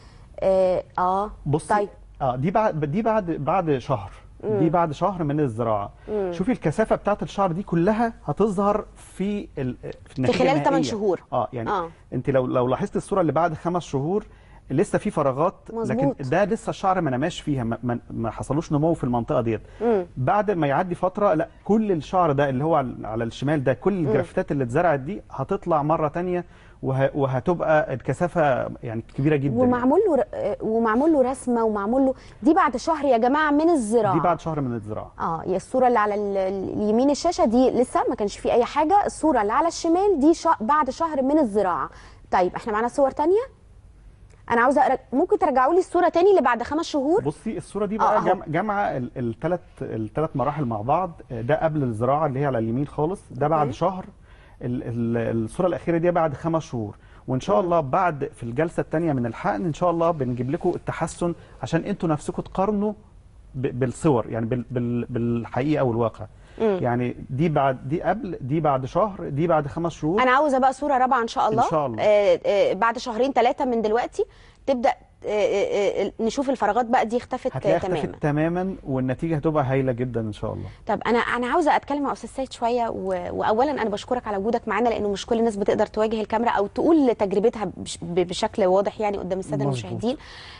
اه, آه. بصي طيب اه دي بعد دي بعد بعد شهر دي بعد شهر من الزراعه مم. شوفي الكثافه بتاعت الشعر دي كلها هتظهر في ال... في, النتيجة خلال تمن النهائية. شهور. اه يعني آه. آه. انت لو لو لاحظت الصوره اللي بعد خمس شهور لسه في فراغات مظبوط. لكن ده لسه الشعر ما نماش فيها ما, ما, ما حصلوش نمو في المنطقه ديت مم. بعد ما يعدي فتره لا كل الشعر ده اللي هو على على الشمال ده كل الجرافتات اللي اتزرعت دي هتطلع مره تانية وه... وهتبقى الكثافه يعني كبيره جدا يعني. ومعمول له ر- آه، ومعمول له رسمه ومعمول له دي بعد شهر يا جماعه من الزراعه دي بعد شهر من الزراعه اه يا الصوره اللي على ال- ال- اليمين الشاشه دي لسه ما كانش فيه اي حاجه الصوره اللي على الشمال دي شا... بعد شهر من الزراعه طيب احنا معانا صور تانية انا عاوزه أرج... ممكن ترجعوا لي الصوره تاني اللي بعد خمس شهور بصي الصوره دي آه، بقى أهو. جم- جامعه الثلاث الثلاث مراحل مع بعض ده قبل الزراعه اللي هي على اليمين خالص ده بعد أوكي. شهر ال- ال- الصوره الاخيره دي بعد خمس شهور وان شاء الله بعد في الجلسه الثانيه من الحقن ان شاء الله بنجيب لكم التحسن عشان انتوا نفسكم تقارنوا ب- بالصور يعني بال- بال- بالحقيقه والواقع يعني دي بعد دي قبل دي بعد شهر دي بعد خمس شهور انا عاوزه بقى صوره رابعه ان شاء الله إن شاء الله. آه آه بعد شهرين ثلاثه من دلوقتي تبدا آه آه آه نشوف الفراغات بقى دي اختفت هتلاقيها تماما اختفت تماما والنتيجه هتبقى هايله جدا ان شاء الله طب انا انا عاوزه اتكلم مع استاذ سيد شويه و... واولا انا بشكرك على وجودك معانا لانه مش كل الناس بتقدر تواجه الكاميرا او تقول تجربتها بش... ب- بشكل واضح يعني قدام الساده مظبوط. المشاهدين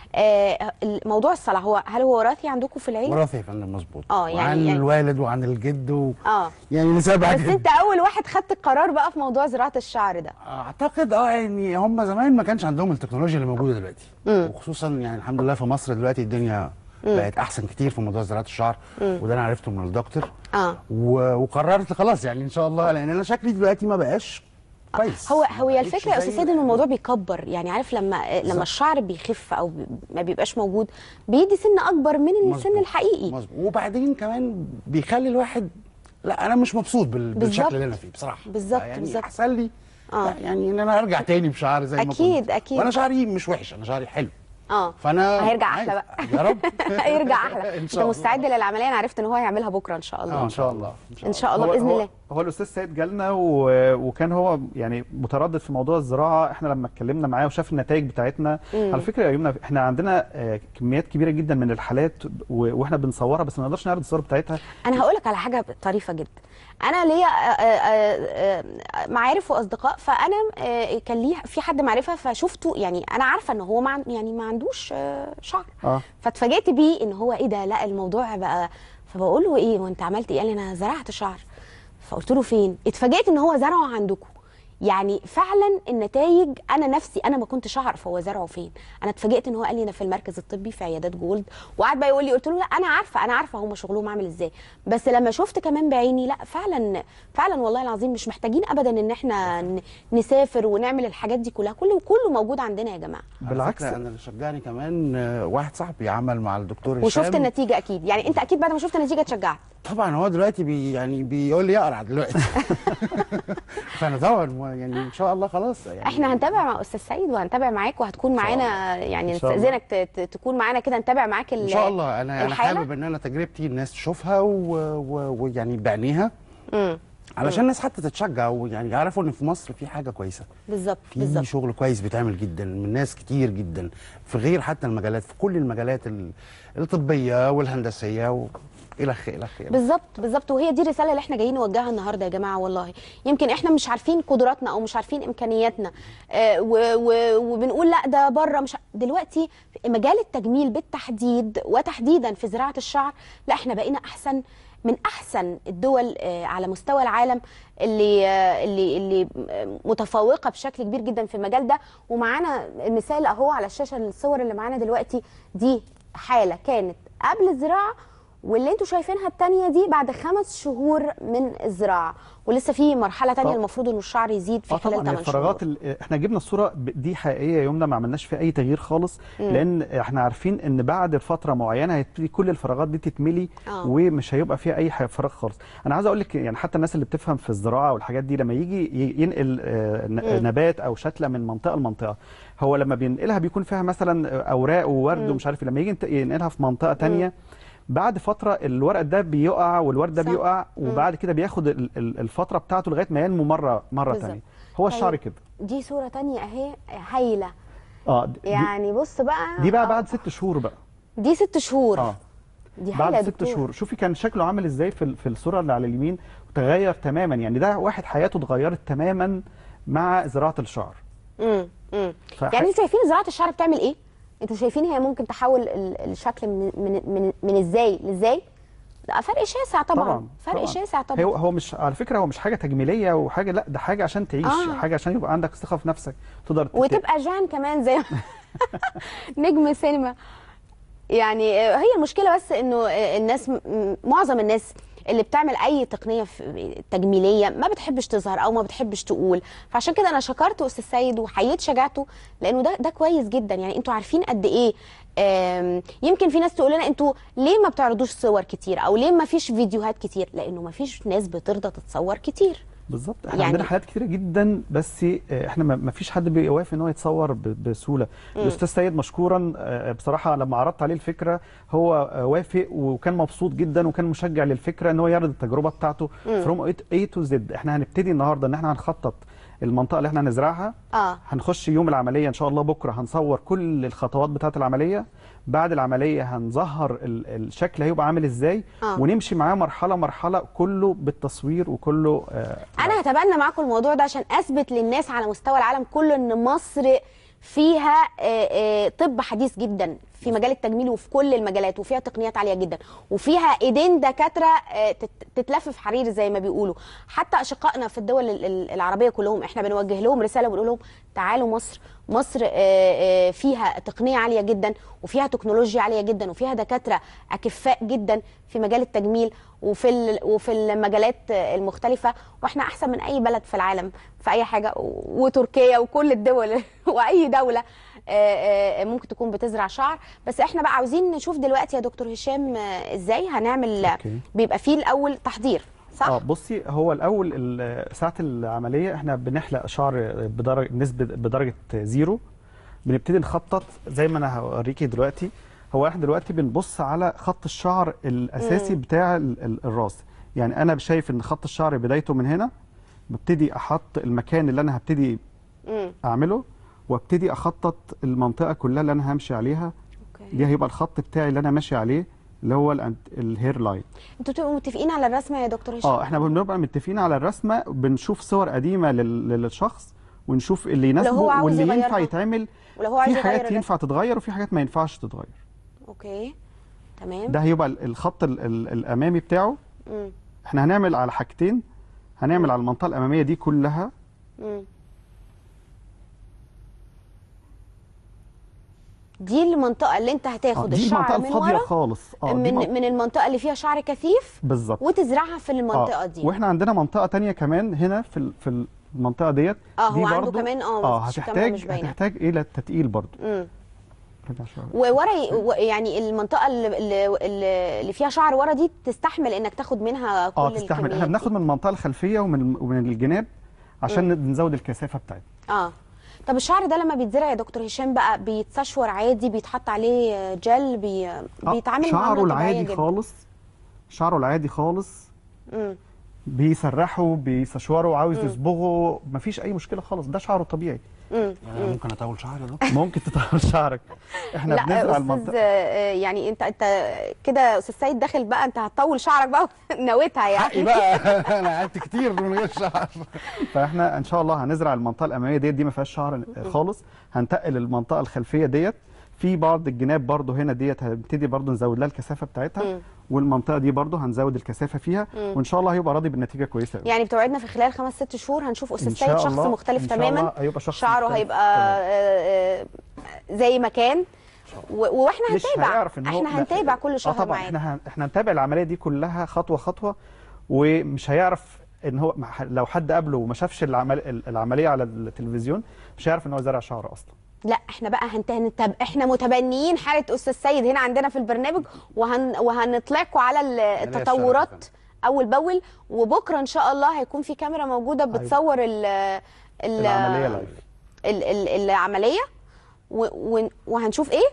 آه موضوع الصلاه هو هل هو وراثي عندكم في العيله وراثي يا فندم مظبوط آه، يعني- وعن يعني- الوالد وعن الجد و... اه يعني نسابها بس انت اول واحد خدت القرار بقى في موضوع زراعه الشعر ده اعتقد اه يعني هم زمان ما كانش عندهم التكنولوجيا اللي موجوده دلوقتي وخصوصا يعني الحمد لله في مصر دلوقتي الدنيا بقت احسن كتير في موضوع زراعه الشعر وده انا عرفته من الدكتور اه و... وقررت خلاص يعني ان شاء الله لان انا شكلي دلوقتي ما بقاش كويس هو ما هو هي بقتش الفكره يا زي استاذ سيد ان الموضوع بيكبر يعني عارف لما لما الشعر بيخف او بي- ما بيبقاش موجود بيدي سن اكبر من السن مظبوط. الحقيقي مظبوط وبعدين كمان بيخلي الواحد لا انا مش مبسوط بال... بالظبط. بالشكل اللي انا فيه بصراحه بالظبط، يعني بالظبط. احسن لي آه. لا، يعني ان انا ارجع تاني بشعر زي ما كنت أكيد، أكيد. وانا شعري مش وحش انا شعري حلو اه فانا هيرجع عايز- احلى بقى يا رب هيرجع احلى ان انت شاء الله مستعد للعمليه انا عرفت ان هو هيعملها بكره ان شاء الله اه ان شاء الله ان شاء الله هو باذن هو الله هو الاستاذ سيد جالنا و... وكان هو يعني متردد في موضوع الزراعه احنا لما اتكلمنا معاه وشاف النتائج بتاعتنا مم. على فكره يا يمنى احنا عندنا آه، كميات كبيره جدا من الحالات و... واحنا بنصورها بس ما نقدرش نعرض الصور بتاعتها انا هقول لك على حاجه طريفه جدا انا ليا آه، آه، آه، معارف واصدقاء فانا آه، كان ليه في حد معرفه فشفته يعني انا عارفه ان هو ما عن- يعني ما عندوش آه، شعر اه فاتفاجئت بيه ان هو ايه ده لا الموضوع بقى فبقول له ايه وانت عملت ايه قال لي انا زرعت شعر فقلت له فين اتفاجئت ان هو زرعه عندكم يعني فعلا النتائج انا نفسي انا ما كنتش اعرف هو زرعه فين انا اتفاجئت ان هو قال لي انا في المركز الطبي في عيادات جولد وقعد بقى يقول لي قلت له لا انا عارفه انا عارفه هم شغلهم عامل ازاي بس لما شفت كمان بعيني لا فعلا فعلا والله العظيم مش محتاجين ابدا ان احنا ن- نسافر ونعمل الحاجات دي كلها كله كله موجود عندنا يا جماعه بالعكس انا اللي شجعني كمان آه، واحد صاحبي عمل مع الدكتور هشام وشفت النتيجه اكيد يعني انت اكيد بعد ما شفت النتيجه اتشجعت طبعا هو دلوقتي بي يعني بيقول لي اقرع دلوقتي فانا طبعا يعني ان شاء الله خلاص يعني احنا هنتابع مع استاذ سعيد وهنتابع معاك وهتكون معانا يعني إن شاء الله. نستاذنك ت- ت- تكون معانا كده نتابع معاك ال- ان شاء الله انا انا الحالة. حابب ان انا تجربتي الناس تشوفها و- و- ويعني بعينيها مم. علشان الناس حتى تتشجع ويعني يعرفوا ان في مصر في حاجه كويسه بالظبط في بالظبط شغل كويس بيتعمل جدا من ناس كتير جدا في غير حتى المجالات في كل المجالات ال- الطبيه والهندسيه و... الى اخره الى اخره بالظبط بالظبط وهي دي الرساله اللي احنا جايين نوجهها النهارده يا جماعه والله يمكن احنا مش عارفين قدراتنا او مش عارفين امكانياتنا آه و- و- وبنقول لا ده بره مش ع- دلوقتي مجال التجميل بالتحديد وتحديدا في زراعه الشعر لا احنا بقينا احسن من احسن الدول آه، على مستوى العالم اللي آه، اللي اللي آه، متفوقه بشكل كبير جدا في المجال ده ومعانا مثال اهو على الشاشه الصور اللي معانا دلوقتي دي حاله كانت قبل الزراعه واللي انتوا شايفينها التانية دي بعد خمس شهور من الزراعه ولسه في مرحله تانية طب- المفروض ان الشعر يزيد في اه خلال طبعا هي 8 شهور الفراغات ال- احنا جبنا الصوره ب- دي حقيقيه يا يمنى ما عملناش فيها اي تغيير خالص مم. لان احنا عارفين ان بعد فتره معينه هيبتدي كل الفراغات دي تتملي آه. ومش هيبقى فيها اي ح- فراغ خالص انا عايز اقول لك يعني حتى الناس اللي بتفهم في الزراعه والحاجات دي لما يجي ي- ينقل آه، ن- مم. نبات او شتله من منطقه لمنطقه هو لما بينقلها بيكون فيها مثلا اوراق وورد مم. ومش عارف إيه. لما يجي ينت- ينقلها في منطقه تانية بعد فتره الورق ده بيقع والورد ده صح. بيقع مم. وبعد كده بياخد ال- ال- الفتره بتاعته لغايه ما ينمو مره مره بالظبط. ثانيه هو الشعر طيب، كده دي صوره تانية اهي هايله اه دي- يعني بص بقى دي بقى آه، بعد ست شهور بقى دي ست شهور اه دي هايله يا بعد ست دكتور. شهور شوفي كان شكله عامل ازاي في ال- في الصوره اللي على اليمين وتغير تماما يعني ده واحد حياته اتغيرت تماما مع زراعه الشعر امم امم فح- يعني انتوا شايفين زراعه الشعر بتعمل ايه انتوا شايفين هي ممكن تحول ال- الشكل من من من, من ازاي لازاي لا فرق شاسع طبعا, طبعا فرق طبعا. شاسع طبعا هو هو مش على فكره هو مش حاجه تجميليه وحاجه لا ده حاجه عشان تعيش آه. حاجه عشان يبقى عندك ثقه في نفسك تقدر تت- وتبقى جان كمان زي نجم سينما يعني آه، هي المشكله بس انه آه، الناس م- م- معظم الناس اللي بتعمل اي تقنيه في- تجميليه ما بتحبش تظهر او ما بتحبش تقول فعشان كده انا شكرت استاذ سيد وحييت شجاعته لانه ده ده كويس جدا يعني انتوا عارفين قد ايه آم، يمكن في ناس تقول لنا انتوا ليه ما بتعرضوش صور كتير او ليه ما فيش فيديوهات كتير لانه ما فيش ناس بترضى تتصور كتير بالظبط احنا يعني- يعني عندنا حالات كتيره جدا بس آه، احنا ما ما فيش حد بيوافق ان هو يتصور ب- بسهوله مم. الاستاذ سيد مشكورا آه، بصراحه لما عرضت عليه الفكره هو آه، وافق وكان مبسوط جدا وكان مشجع للفكره ان هو يعرض التجربه بتاعته مم. فروم اي تو زد احنا هنبتدي النهارده ان احنا هنخطط المنطقه اللي احنا هنزرعها اه هنخش يوم العمليه ان شاء الله بكره هنصور كل الخطوات بتاعه العمليه بعد العمليه هنظهر ال- الشكل هيبقى عامل ازاي آه. ونمشي معاه مرحله مرحله كله بالتصوير وكله آه، انا هتبنى معاكم الموضوع ده عشان اثبت للناس على مستوى العالم كله ان مصر فيها آه، آه، طب حديث جدا في مجال التجميل وفي كل المجالات وفيها تقنيات عاليه جدا وفيها ايدين دكاتره آه، تت- تتلف في حرير زي ما بيقولوا حتى اشقائنا في الدول ال- ال- العربيه كلهم احنا بنوجه لهم رساله بنقول لهم تعالوا مصر مصر آه، آه، فيها تقنيه عاليه جدا وفيها تكنولوجيا عاليه جدا وفيها دكاتره اكفاء جدا في مجال التجميل وفي ال- وفي المجالات آه، المختلفه واحنا احسن من اي بلد في العالم في اي حاجه و- وتركيا وكل الدول واي دوله آه، آه، ممكن تكون بتزرع شعر بس احنا بقى عاوزين نشوف دلوقتي يا دكتور هشام آه، ازاي هنعمل أوكي. بيبقى فيه الاول تحضير صح اه بصي هو الاول ال- ساعه العمليه احنا بنحلق شعر بدرجه نسبه بدرجه زيرو بنبتدي نخطط زي ما انا هوريكي دلوقتي هو احنا دلوقتي بنبص على خط الشعر الاساسي مم. بتاع ال- ال- الراس يعني انا شايف ان خط الشعر بدايته من هنا ببتدي احط المكان اللي انا هبتدي مم. اعمله وابتدي اخطط المنطقه كلها اللي انا همشي عليها أوكي. دي هيبقى الخط بتاعي اللي انا ماشي عليه اللي هو الأنت- الهير لاين انتوا بتبقوا متفقين على الرسمه يا دكتور هشام اه احنا بنبقى متفقين على الرسمه بنشوف صور قديمه لل- للشخص ونشوف اللي يناسبه عاوز واللي يغيرها. ينفع يتعمل ولو هو عايز في يغير حاجات الرسمة. ينفع تتغير وفي حاجات ما ينفعش تتغير اوكي تمام ده هيبقى ال- الخط ال- ال- الامامي بتاعه مم. احنا هنعمل على حاجتين هنعمل على المنطقه الاماميه دي كلها مم. دي المنطقه اللي انت آه، هتاخد دي الشعر المنطقه من الفاضيه ورا خالص اه دي من من... من المنطقه اللي فيها شعر كثيف بالظبط وتزرعها في المنطقه آه. دي واحنا عندنا منطقه تانية كمان هنا في ال- في المنطقه ديت اه دي هو عنده برضو- كمان اه اه مش- كمان هتحتاج مش باينة. هتحتاج الى التتقيل برضو مم. كده شوية. وورا ي- و- يعني المنطقه اللي, اللي, اللي- اللي فيها شعر ورا دي تستحمل انك تاخد منها كل اه تستحمل احنا الكميات دي. بناخد من المنطقه الخلفيه ومن ومن الجناب عشان نزود الكثافه بتاعتنا اه طب الشعر ده لما بيتزرع يا دكتور هشام بقى بيتسشور عادي بيتحط عليه جل بي... آه، بيتعامل شعره معامله طبيعيه العادي جدا خالص شعره العادي خالص مم. بيسرحه بيسشوره عاوز يصبغه مفيش اي مشكله خالص ده شعره طبيعي مم. يعني أنا ممكن اطول شعري يا دكتور ممكن تطول شعرك احنا لا بنزرع استاذ المنطقه آه، يعني انت انت كده استاذ سيد داخل بقى انت هتطول شعرك بقى نويتها حقي يعني بقى انا قعدت كتير من غير شعر فاحنا ان شاء الله هنزرع المنطقه الاماميه ديت دي ما فيهاش شعر خالص هنتقل المنطقه الخلفيه ديت في بعض الجناب برضو هنا ديت هنبتدي برضو نزود لها الكثافه بتاعتها والمنطقه دي برضو هنزود الكثافه فيها وان شاء الله هيبقى راضي بالنتيجه كويسه أوي. يعني بتوعدنا في خلال خمس ست شهور هنشوف استاذ إن شاء سيد شخص الله- مختلف إن شاء تماما الله هيبقى شخص شعره مختلف هيبقى تماماً. آه، آه، زي ما كان و- واحنا مش هنتابع هيعرف ان هو احنا لا، هنتابع كل شهر اه طبعا معانا احنا هن- احنا هنتابع العمليه دي كلها خطوه خطوه ومش هيعرف ان هو مع- لو حد قابله وما شافش العمل العمليه على التلفزيون مش هيعرف ان هو زرع شعر اصلا لا احنا بقى هنت... هنتب... احنا متبنيين حاله استاذ سيد هنا عندنا في البرنامج وهن... وهنطلعكم على ال- التطورات الشرف اول باول وبكره ان شاء الله هيكون في كاميرا موجوده بتصور ال... ال... العمليه لايف ال... ال... العمليه و... و... وهنشوف ايه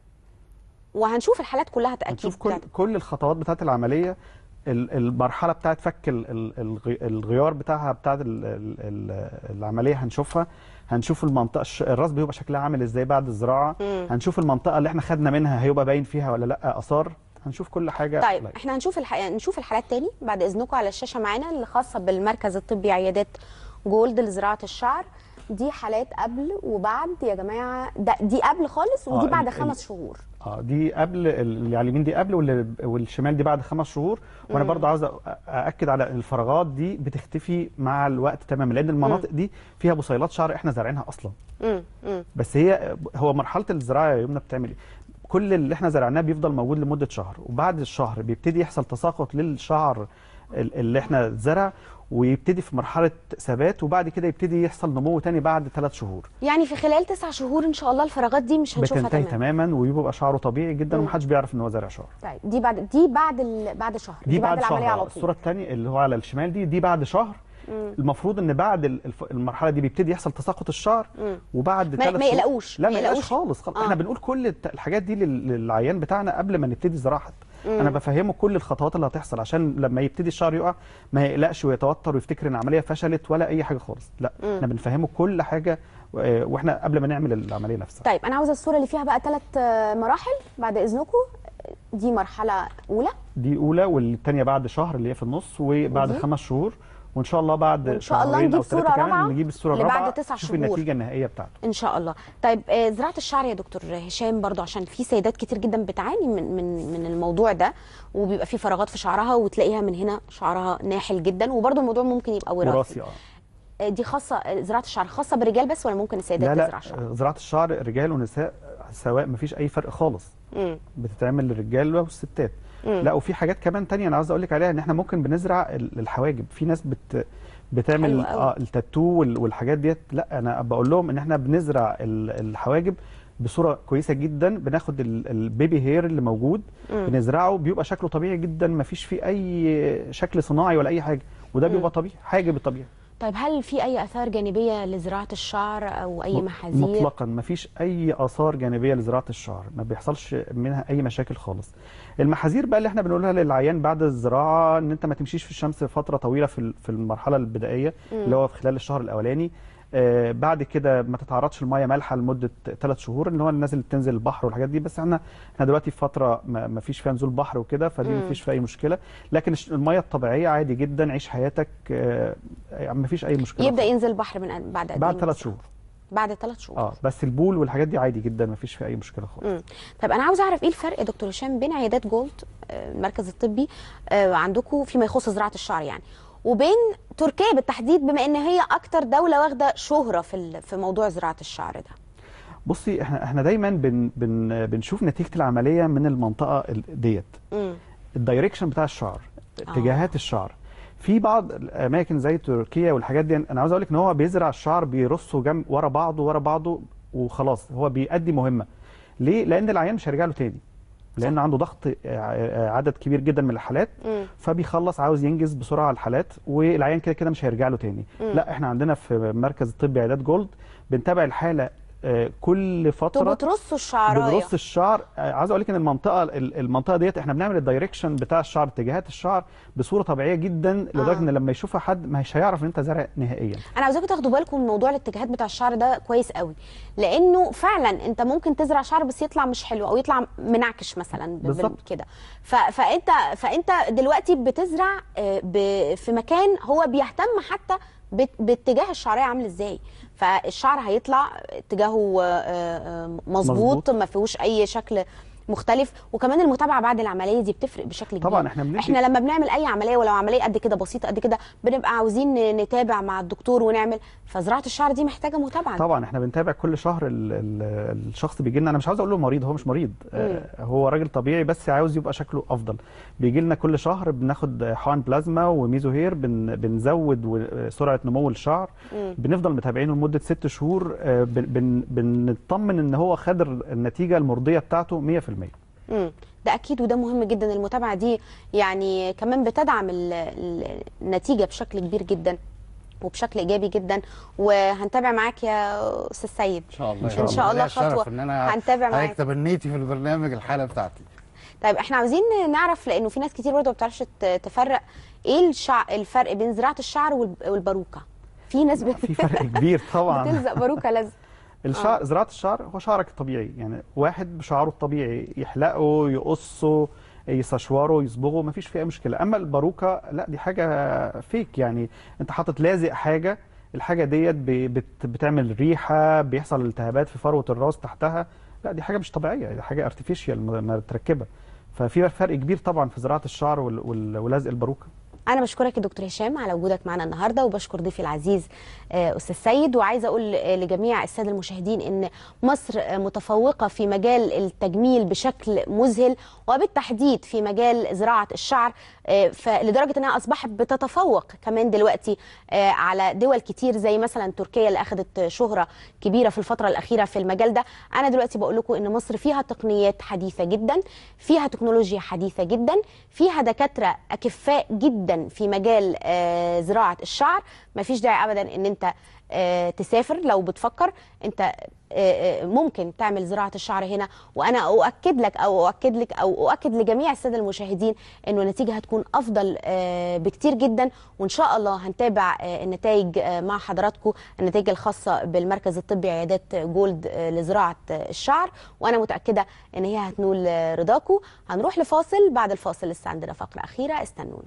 وهنشوف الحالات كلها اكيد هنشوف كل بتاعتك. كل الخطوات بتاعت العمليه ال- المرحله بتاعت فك ال- ال- الغي- الغيار بتاعها بتاعت ال- ال- ال- العمليه هنشوفها هنشوف المنطقه الش- الراس بيبقى شكلها عامل ازاي بعد الزراعه هنشوف المنطقه اللي احنا خدنا منها هيبقى باين فيها ولا لا اثار هنشوف كل حاجه طيب لايف. احنا هنشوف الح... نشوف الحالات تاني بعد اذنكم على الشاشه معانا اللي خاصه بالمركز الطبي عيادات جولد لزراعه الشعر دي حالات قبل وبعد يا جماعه ده دي قبل خالص ودي آه، بعد ال- خمس شهور اه دي قبل اللي على اليمين دي قبل واللي والشمال دي بعد خمس شهور وانا برضو عاوز أ- ااكد على الفراغات دي بتختفي مع الوقت تماما لان المناطق دي فيها بصيلات شعر احنا زارعينها اصلا امم امم بس هي هو مرحله الزراعه يا يمنى بتعمل ايه كل اللي احنا زرعناه بيفضل موجود لمده شهر وبعد الشهر بيبتدي يحصل تساقط للشعر ال- اللي احنا زرع ويبتدي في مرحله ثبات وبعد كده يبتدي يحصل نمو تاني بعد ثلاث شهور يعني في خلال تسع شهور ان شاء الله الفراغات دي مش هنشوفها بتنتهي تماما تماما ويبقى شعره طبيعي جدا ومحدش بيعرف ان هو زارع شعر طيب دي بعد دي بعد ال... بعد شهر دي, بعد, العمليه شهر على آه. طول الصوره الثانيه اللي هو على الشمال دي دي بعد شهر المفروض ان بعد ال- الف- المرحله دي بيبتدي يحصل تساقط الشعر وبعد ما- ثلاث ما شهور- يقلقوش، لا ما ما يقلقش يقلقوش. خالص, خالص. آه. احنا بنقول كل الت- الحاجات دي لل- للعيان بتاعنا قبل ما نبتدي زراعه انا بفهمه كل الخطوات اللي هتحصل عشان لما يبتدي الشعر يقع ما يقلقش ويتوتر ويفتكر ان العمليه فشلت ولا اي حاجه خالص لا احنا بنفهمه كل حاجه و- واحنا قبل ما نعمل العمليه نفسها طيب انا عاوزه الصوره اللي فيها بقى ثلاث مراحل بعد اذنكم دي مرحله اولى دي اولى والثانيه بعد شهر اللي هي في النص وبعد ودي؟ خمس شهور وان شاء الله بعد وإن شاء الله شهرين نجيب أو ثلاثة صورة كمان رابعة نجيب الصوره اللي بعد الرابعه تسع نشوف شهور. النتيجه النهائيه بتاعته ان شاء الله طيب آه، زراعه الشعر يا دكتور هشام برضو عشان في سيدات كتير جدا بتعاني من من من الموضوع ده وبيبقى في فراغات في شعرها وتلاقيها من هنا شعرها ناحل جدا وبرضو الموضوع ممكن يبقى وراثي وراثي اه آه، دي خاصه آه، زراعه الشعر خاصه بالرجال بس ولا ممكن السيدات لا تزرع لا شعر زراعه الشعر رجال ونساء سواء مفيش اي فرق خالص مم. بتتعمل للرجال والستات لا وفي حاجات كمان تانية انا عاوز اقول لك عليها ان احنا ممكن بنزرع ال- الحواجب في ناس بت بتعمل حلو قوي. اه التاتو وال- والحاجات ديت لا انا بقول لهم ان احنا بنزرع ال- الحواجب بصوره كويسه جدا بناخد ال- البيبي هير اللي موجود بنزرعه بيبقى شكله طبيعي جدا مفيش فيه اي شكل صناعي ولا اي حاجه وده بيبقى طبيعي حاجب الطبيعي طيب هل في اي اثار جانبيه لزراعه الشعر او اي مط- محاذير مطلقا ما فيش اي اثار جانبيه لزراعه الشعر ما بيحصلش منها اي مشاكل خالص المحاذير بقى اللي احنا بنقولها للعيان بعد الزراعه ان انت ما تمشيش في الشمس فتره طويله في ال- في المرحله البدائيه اللي هو في خلال الشهر الاولاني آه بعد كده ما تتعرضش الميه مالحه لمده ثلاث شهور اللي هو الناس اللي بتنزل البحر والحاجات دي بس احنا احنا دلوقتي في فتره ما ما فيش فيها نزول بحر وكده فدي ما فيش فيها اي مشكله لكن الش- الميه الطبيعيه عادي جدا عيش حياتك آه ما فيش اي مشكله يبدا خالص. ينزل البحر من بعد قد بعد إيه ثلاث مثلاً؟ شهور بعد ثلاث شهور اه بس البول والحاجات دي عادي جدا ما فيش فيها اي مشكله خالص مم. طب انا عاوز اعرف ايه الفرق يا دكتور هشام بين عيادات جولد آه، المركز الطبي آه، عندكم فيما يخص زراعه الشعر يعني وبين تركيا بالتحديد بما ان هي اكتر دوله واخده شهره في ال- في موضوع زراعه الشعر ده بصي احنا احنا دايما بن بن بنشوف نتيجه العمليه من المنطقه ال- ديت مم. الدايركشن بتاع الشعر آه. اتجاهات الشعر في بعض الاماكن زي تركيا والحاجات دي انا عاوز اقول لك ان هو بيزرع الشعر بيرصه جنب ورا بعضه ورا بعضه وخلاص هو بيأدي مهمه ليه لان العيان مش هيرجع له تاني لان عنده ضغط ع- عدد كبير جدا من الحالات مم. فبيخلص عاوز ينجز بسرعه على الحالات والعيان كده كده مش هيرجع له تاني مم. لا احنا عندنا في مركز الطبي عيادات جولد بنتابع الحاله آه، كل انتوا فتره بترصوا الشعرايه بنرص الشعر آه، عايز اقول لك ان المنطقه ال- المنطقه ديت احنا بنعمل الدايركشن بتاع الشعر اتجاهات الشعر بصوره طبيعيه جدا لدرجه آه. ان لما يشوفها حد مش هيعرف ان انت زارع نهائيا انا عاوزاكم تاخدوا بالكم من موضوع الاتجاهات بتاع الشعر ده كويس قوي لانه فعلا انت ممكن تزرع شعر بس يطلع مش حلو او يطلع منعكش مثلا ب- بال- بالظبط. كده ف- فانت فانت دلوقتي بتزرع آه، ب- في مكان هو بيهتم حتى بت- باتجاه الشعريه عامل ازاي فالشعر هيطلع اتجاهه آه، آه، مظبوط مظبوط. ما فيهوش اي شكل مختلف وكمان المتابعه بعد العمليه دي بتفرق بشكل كبير طبعا احنا بندي احنا لما بنعمل اي عمليه ولو عمليه قد كده بسيطه قد كده بنبقى عاوزين نتابع مع الدكتور ونعمل فزراعه الشعر دي محتاجه متابعه طبعا احنا بنتابع كل شهر ال ال الشخص بيجي لنا انا مش عاوز اقول له مريض هو مش مريض آه هو راجل طبيعي بس عاوز يبقى شكله افضل بيجي لنا كل شهر بناخد حقن بلازما وميزو هير بن بنزود و- سرعه نمو الشعر مم. بنفضل متابعينه لمده ست شهور آه بن بن بنطمن ان هو خد النتيجه المرضيه بتاعته 100% مم. ده اكيد وده مهم جدا المتابعه دي يعني كمان بتدعم ال- ال- النتيجه بشكل كبير جدا وبشكل ايجابي جدا وهنتابع معاك يا استاذ سيد ان شاء الله إن شاء الله ليا الشرف خطوة ان انا هنتابع معاك. هيكتب النيتي في البرنامج الحاله بتاعتي طيب احنا عاوزين نعرف لانه في ناس كتير برضه ما بتعرفش ت- تفرق ايه الشع... الفرق بين زراعه الشعر والب- والباروكه في ناس بت... في فرق كبير طبعا بتلزق باروكه لازم الشعر زراعه الشعر هو شعرك الطبيعي يعني واحد بشعره الطبيعي يحلقه يقصه يستشوره يصبغه مفيش فيه اي مشكله اما الباروكه لا دي حاجه فيك يعني انت حاطط لازق حاجه الحاجه ديت ب- بت- بتعمل ريحه بيحصل التهابات في فروه الراس تحتها لا دي حاجه مش طبيعيه دي حاجه ارتفيشال متركبه ففي فرق كبير طبعا في زراعه الشعر وال- وال- ولزق الباروكه انا بشكرك يا دكتور هشام على وجودك معنا النهارده وبشكر ضيفي العزيز آه، استاذ سيد وعايزه اقول آه، لجميع الساده المشاهدين ان مصر آه، متفوقه في مجال التجميل بشكل مذهل وبالتحديد في مجال زراعه الشعر آه، فلدرجه انها اصبحت بتتفوق كمان دلوقتي آه، على دول كتير زي مثلا تركيا اللي اخذت شهره كبيره في الفتره الاخيره في المجال ده انا دلوقتي بقول لكم ان مصر فيها تقنيات حديثه جدا فيها تكنولوجيا حديثه جدا فيها دكاتره اكفاء جدا في مجال آه، زراعه الشعر مفيش داعي ابدا ان انت آه، تسافر لو بتفكر انت آه، آه، ممكن تعمل زراعه الشعر هنا وانا اؤكد لك او اؤكد لك او اؤكد لجميع الساده المشاهدين انه النتيجه هتكون افضل آه، بكتير جدا وان شاء الله هنتابع آه، النتائج آه، مع حضراتكم النتائج الخاصه بالمركز الطبي عيادات جولد آه، لزراعه آه، الشعر وانا متاكده ان هي هتنول آه، رضاكم هنروح لفاصل بعد الفاصل لسه عندنا فقره اخيره استنونا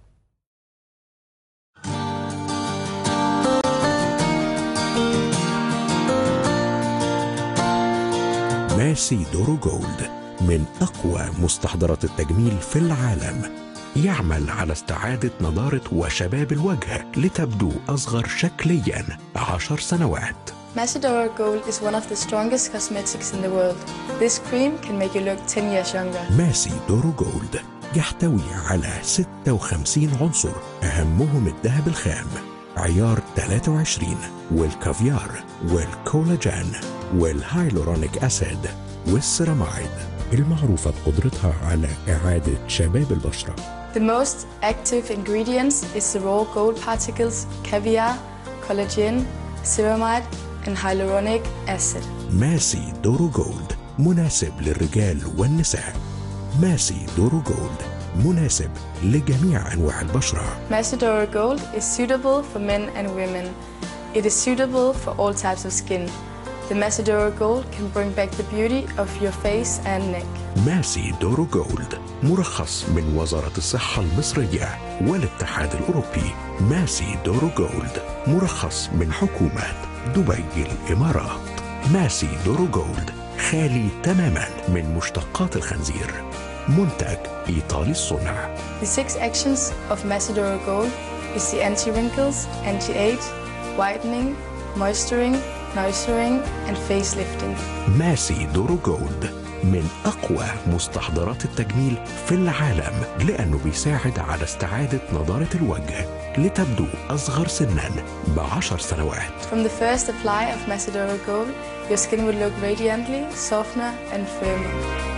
ماسي دورو جولد من أقوى مستحضرات التجميل في العالم يعمل على استعادة نضارة وشباب الوجه لتبدو أصغر شكليا عشر سنوات Macedora Gold is one of the strongest cosmetics in the world. This cream can make you look 10 years younger. ماسي دورو جولد يحتوي على 56 عنصر أهمهم الذهب الخام عيار 23 والكافيار والكولاجين والهايلورونيك أسيد والسيرامايد المعروفة بقدرتها على إعادة شباب البشرة The most active ingredients is the raw gold particles, caviar, collagen, ceramide, and hyaluronic acid. ماسي دورو جولد مناسب للرجال والنساء ماسي دورو جولد مناسب لجميع أنواع البشرة Macedora Gold is suitable for men and women. It is suitable for all types of skin. The Macedora Gold can bring back the beauty of your face and neck. ماسي دورو جولد مرخص من وزارة الصحة المصرية والاتحاد الأوروبي ماسي دورو جولد مرخص من حكومة دبي الإمارات ماسي دورو جولد خالي تماما من مشتقات الخنزير منتج إيطالي الصنع The six actions of Macedora Gold is the anti-wrinkles, anti-age, whitening, moisturing, nourishing, and facelifting. ماسي دورو جولد من أقوى مستحضرات التجميل في العالم لأنه بيساعد على استعادة نضارة الوجه لتبدو أصغر سنا بعشر سنوات From the first apply of Macedora Gold, your skin will look radiantly, softer, and firmer.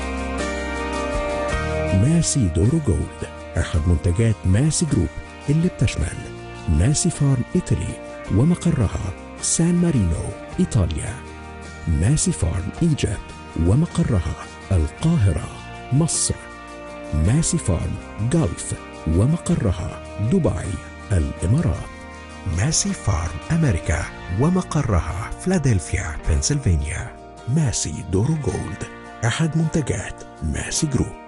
ماسي دورو جولد أحد منتجات ماسي جروب اللي بتشمل ماسي فارم إيطالي ومقرها سان مارينو إيطاليا ماسي فارم إيجيبت ومقرها القاهرة مصر ماسي فارم جلف ومقرها دبي الإمارات ماسي فارم أمريكا ومقرها فلادلفيا بنسلفانيا ماسي دورو جولد أحد منتجات ماسي جروب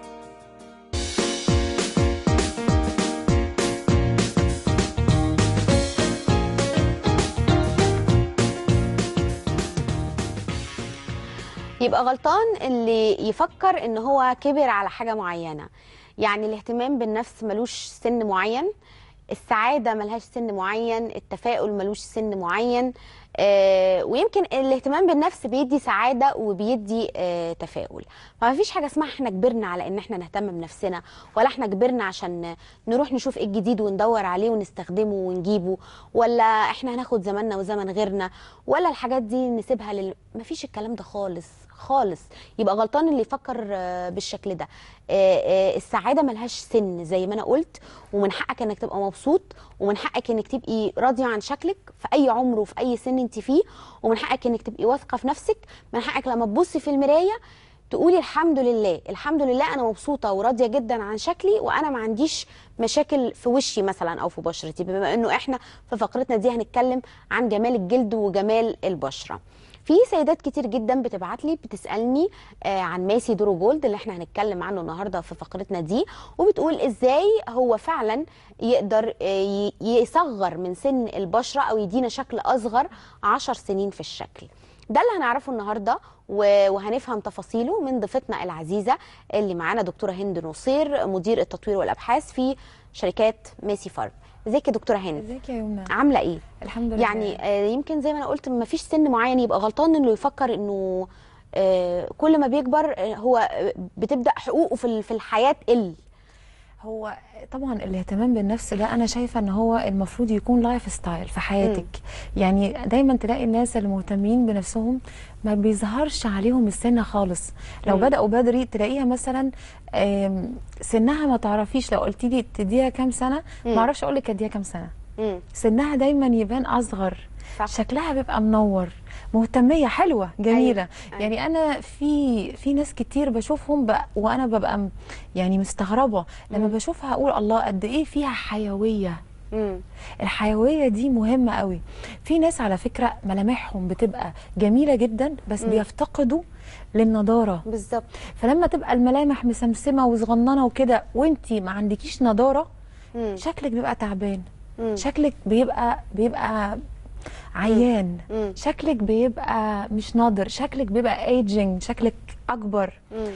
يبقى غلطان اللي يفكر ان هو كبر على حاجه معينه يعني الاهتمام بالنفس ملوش سن معين السعاده ملهاش سن معين التفاؤل ملوش سن معين آه ويمكن الاهتمام بالنفس بيدي سعاده وبيدي آه تفاؤل فما فيش حاجه اسمها احنا كبرنا على ان احنا نهتم بنفسنا ولا احنا كبرنا عشان نروح نشوف ايه الجديد وندور عليه ونستخدمه ونجيبه ولا احنا هناخد زماننا وزمن غيرنا ولا الحاجات دي نسيبها لل ما فيش الكلام ده خالص خالص يبقى غلطان اللي يفكر آه، بالشكل ده آه، آه، السعاده ملهاش سن زي ما انا قلت ومن حقك انك تبقى مبسوط ومن حقك انك تبقي راضيه عن شكلك في اي عمر وفي اي سن انت فيه ومن حقك انك تبقي واثقه في نفسك من حقك لما تبصي في المرايه تقولي الحمد لله الحمد لله انا مبسوطه وراضيه جدا عن شكلي وانا ما عنديش مشاكل في وشي مثلا او في بشرتي بما انه احنا في فقرتنا دي هنتكلم عن جمال الجلد وجمال البشره في سيدات كتير جدا بتبعت لي بتسالني آه عن ماسي دورو جولد اللي احنا هنتكلم عنه النهارده في فقرتنا دي وبتقول ازاي هو فعلا يقدر آه ي- يصغر من سن البشره او يدينا شكل اصغر 10 سنين في الشكل ده اللي هنعرفه النهارده و- وهنفهم تفاصيله من ضيفتنا العزيزه اللي معانا دكتوره هند نصير مدير التطوير والابحاث في شركات ماسي فارم ازيك يا دكتوره هند ازيك يا يمنى عامله ايه الحمد لله يعني آه، يمكن زي ما انا قلت ما فيش سن معين يبقى غلطان انه يفكر انه آه، كل ما بيكبر آه، هو آه، بتبدا حقوقه في ال- في الحياه تقل هو طبعا الاهتمام بالنفس ده انا شايفه ان هو المفروض يكون لايف ستايل في حياتك يعني دايما تلاقي الناس اللي مهتمين بنفسهم ما بيظهرش عليهم السن خالص لو مم. بداوا بدري تلاقيها مثلا آم، سنها ما تعرفيش لو قلتي لي تديها كام سنه مم. ما اعرفش اقول لك اديها كام سنه مم. سنها دايما يبان اصغر صح. شكلها بيبقى منور مهتميه حلوه جميله أيوة، أيوة. يعني انا في في ناس كتير بشوفهم بق وانا ببقى م- يعني مستغربه لما بشوفها اقول الله قد ايه فيها حيويه مم. الحيويه دي مهمه قوي في ناس على فكره ملامحهم بتبقى جميله جدا بس مم. بيفتقدوا للنضاره بالظبط فلما تبقى الملامح مسمسمه وصغننه وكده وانتي ما عندكيش نضاره مم. شكلك بيبقى تعبان مم. شكلك بيبقى بيبقى عيان مم. شكلك بيبقى مش ناضر شكلك بيبقى ايجنج شكلك اكبر مم.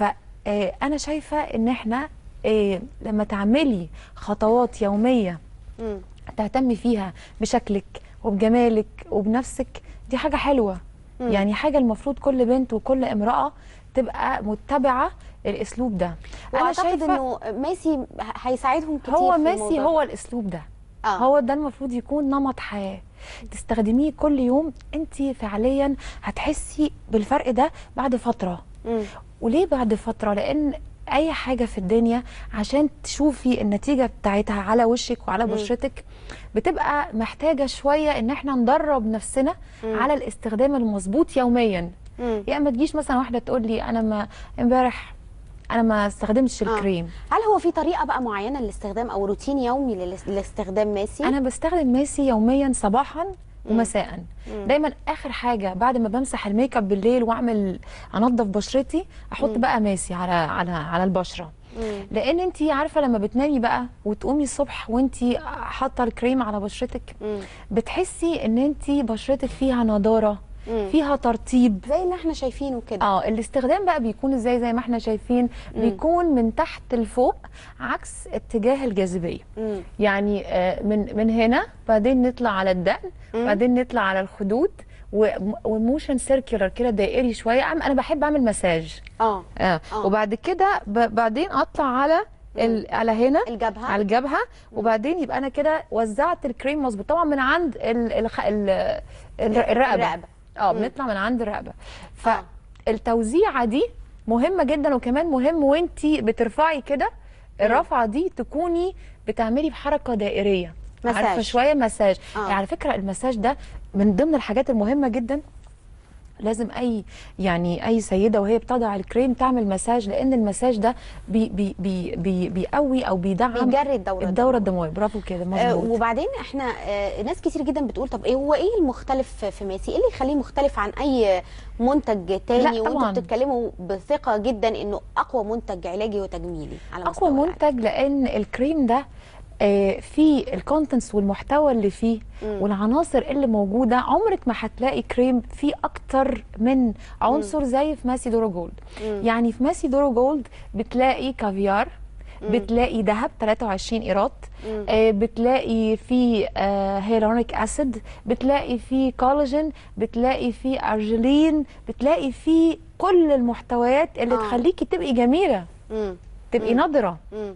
فانا شايفه ان احنا آه، لما تعملي خطوات يوميه مم. تهتمي فيها بشكلك وبجمالك وبنفسك دي حاجه حلوه مم. يعني حاجه المفروض كل بنت وكل امراه تبقى متبعه الاسلوب ده واعتقد انه ميسي ه- هيساعدهم كتير هو في ميسي الموضوع هو الاسلوب ده آه. هو ده المفروض يكون نمط حياه تستخدميه كل يوم انت فعليا هتحسي بالفرق ده بعد فتره مم. وليه بعد فتره لان اي حاجه في الدنيا عشان تشوفي النتيجه بتاعتها على وشك وعلى مم. بشرتك بتبقى محتاجه شويه ان احنا ندرب نفسنا مم. على الاستخدام المظبوط يوميا مم. يا اما تجيش مثلا واحده تقول لي انا ما امبارح انا ما استخدمتش آه. الكريم هل هو في طريقه بقى معينه للاستخدام او روتين يومي للاس- لاستخدام ماسي انا بستخدم ماسي يوميا صباحا ومساء مم. دايما اخر حاجه بعد ما بمسح الميك اب بالليل واعمل انضف بشرتي احط مم. بقى ماسي على على على البشره مم. لان انت عارفه لما بتنامي بقى وتقومي الصبح وانت حاطه الكريم على بشرتك مم. بتحسي ان انت بشرتك فيها نضاره مم. فيها ترطيب زي اللي احنا شايفينه كده اه الاستخدام بقى بيكون ازاي زي ما احنا شايفين بيكون من تحت لفوق عكس اتجاه الجاذبيه مم. يعني آه، من من هنا بعدين نطلع على الدقن بعدين نطلع على الخدود و- وموشن سيركيولر كده دائري شويه أعمل- انا بحب اعمل مساج اه اه آه. وبعد كده ب- بعدين اطلع على ال... على هنا الجبهة. على الجبهه وبعدين يبقى انا كده وزعت الكريم مظبوط طبعا من عند ال... ال... ال... ال... الرقبه الرقبة. اه بنطلع من عند الرقبه فالتوزيعه دي مهمه جدا وكمان مهم وانتي بترفعي كده الرفعه دي تكوني بتعملي بحركه دائريه مساج. عارفه شويه مساج آه. يعني على فكره المساج ده من ضمن الحاجات المهمه جدا لازم اي يعني اي سيده وهي بتضع الكريم تعمل مساج لان المساج ده بي بي بي بي بيقوي او بيدعم بيجري الدورة الدوره الدمويه برافو كده آه مظبوط وبعدين احنا آه ناس كتير جدا بتقول طب ايه هو ايه المختلف في ماسي؟ ايه اللي يخليه مختلف عن اي منتج تاني لا وانتوا طبعاً. بتتكلموا بثقه جدا انه اقوى منتج علاجي وتجميلي على مستوى اقوى العالم. منتج لان الكريم ده آه، في الكونتنتس والمحتوى اللي فيه والعناصر اللي موجوده عمرك ما هتلاقي كريم فيه اكتر من عنصر زي في ماسي دورو جولد يعني في ماسي دورو جولد بتلاقي كافيار بتلاقي ذهب 23 ايرات آه بتلاقي فيه آه هيلورونيك اسيد بتلاقي فيه كولاجين بتلاقي فيه ارجلين بتلاقي فيه كل المحتويات اللي آه. تخليكي تبقي جميله مم. تبقي نضره مم.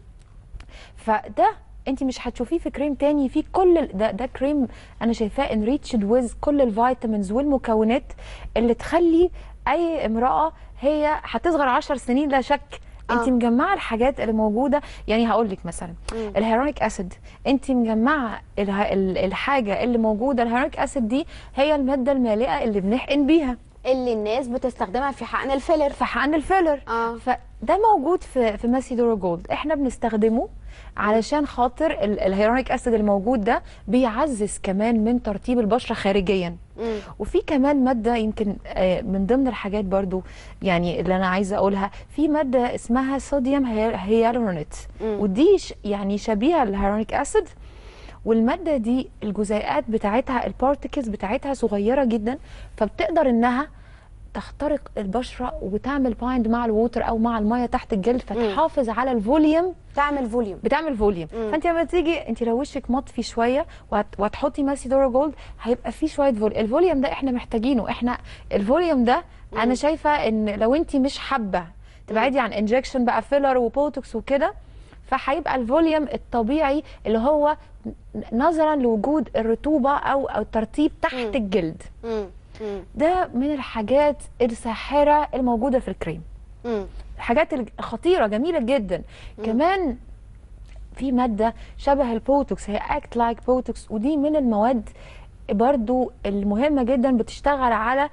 فده انت مش هتشوفيه في كريم تاني في كل ال- ده, ده كريم انا شايفاه انريتشد ويز كل الفيتامينز والمكونات اللي تخلي اي امراه هي هتصغر 10 سنين لا شك آه. انت مجمعه الحاجات اللي موجوده يعني هقول لك مثلا الهيرونيك اسيد انت مجمعه اله- ال- الحاجه اللي موجوده الهيرونيك اسيد دي هي الماده المالئه اللي بنحقن بيها اللي الناس بتستخدمها في حقن الفيلر في حقن الفيلر آه. فده موجود في في ماسي دورو جولد احنا بنستخدمه علشان خاطر ال- الهيرونيك اسيد الموجود ده بيعزز كمان من ترطيب البشره خارجيا مم. وفي كمان ماده يمكن آه، من ضمن الحاجات برضو يعني اللي انا عايزه اقولها في ماده اسمها صوديوم هي- هيالورونيت ودي ش- يعني شبيهه للهيرونيك اسيد والماده دي الجزيئات بتاعتها البارتكلز بتاعتها صغيره جدا فبتقدر انها تخترق البشره وتعمل بايند مع الووتر او مع الميه تحت الجلد فتحافظ على الفوليوم تعمل فوليوم بتعمل فوليوم فانت لما تيجي انت لو وشك مطفي شويه وهت- وهتحطي ماسي دورا جولد هيبقى فيه شويه فوليوم الفوليوم ده احنا محتاجينه احنا الفوليوم ده انا شايفه ان لو انت مش حابه تبعدي عن انجكشن بقى فيلر وبوتوكس وكده فهيبقى الفوليوم الطبيعي اللي هو نظرا لوجود الرطوبه او او الترطيب تحت الجلد مم. مم. ده من الحاجات الساحره الموجوده في الكريم مم. الحاجات الخطيره جميله جدا كمان في ماده شبه البوتوكس هي اكت لايك بوتوكس ودي من المواد برضو المهمه جدا بتشتغل على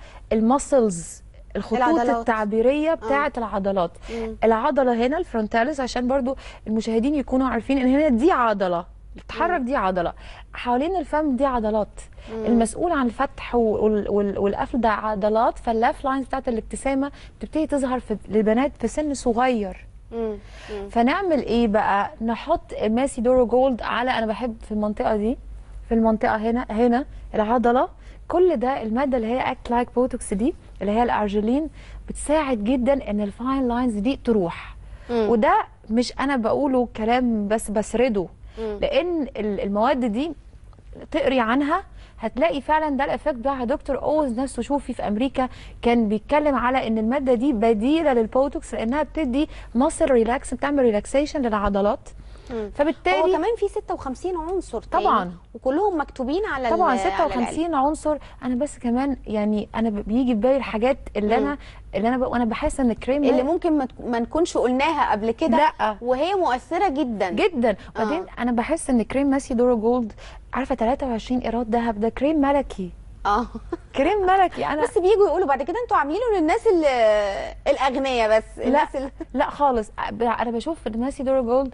المسلز الخطوط العضلات. التعبيريه بتاعه العضلات العضله هنا الفرونتاليس عشان برضو المشاهدين يكونوا عارفين ان هنا دي عضله بتتحرك دي عضله حوالين الفم دي عضلات المسؤول عن الفتح وال- وال- والقفل ده عضلات فاللاف لاينز بتاعت الابتسامه بتبتدي تظهر في لبنات في سن صغير مم. فنعمل ايه بقى نحط ماسي دورو جولد على انا بحب في المنطقه دي في المنطقه هنا هنا العضله كل ده الماده اللي هي اكت لايك بوتوكس دي اللي هي الارجلين بتساعد جدا ان الفاين لاينز دي تروح وده مش انا بقوله كلام بس بسرده لان ال- المواد دي تقري عنها هتلاقي فعلا ده الافكت بتاعها دكتور اوز نفسه شوفي في امريكا كان بيتكلم على ان الماده دي بديله للبوتوكس لانها بتدي مصل ريلاكس بتعمل ريلاكسيشن للعضلات هو فبالتالي كمان في 56 عنصر تاني طبعا. وكلهم مكتوبين على ال- طبعا على العلب. 56 عنصر انا بس كمان يعني انا ب- بيجي في بالي الحاجات اللي انا اللي انا ب... وانا بحس ان الكريم اللي ده ممكن ما تك- ما نكونش قلناها قبل كده لا. وهي مؤثره جدا جدا وبعدين انا بحس ان كريم ماسي دورو جولد عارفه 23 ايراد ذهب ده كريم ملكي اه كريم ملكي انا بس بييجوا يقولوا بعد كده انتوا عاملينه للناس ال- الاغنياء بس لا الناس ال... لا خالص ب- انا بشوف في ماسي دورو جولد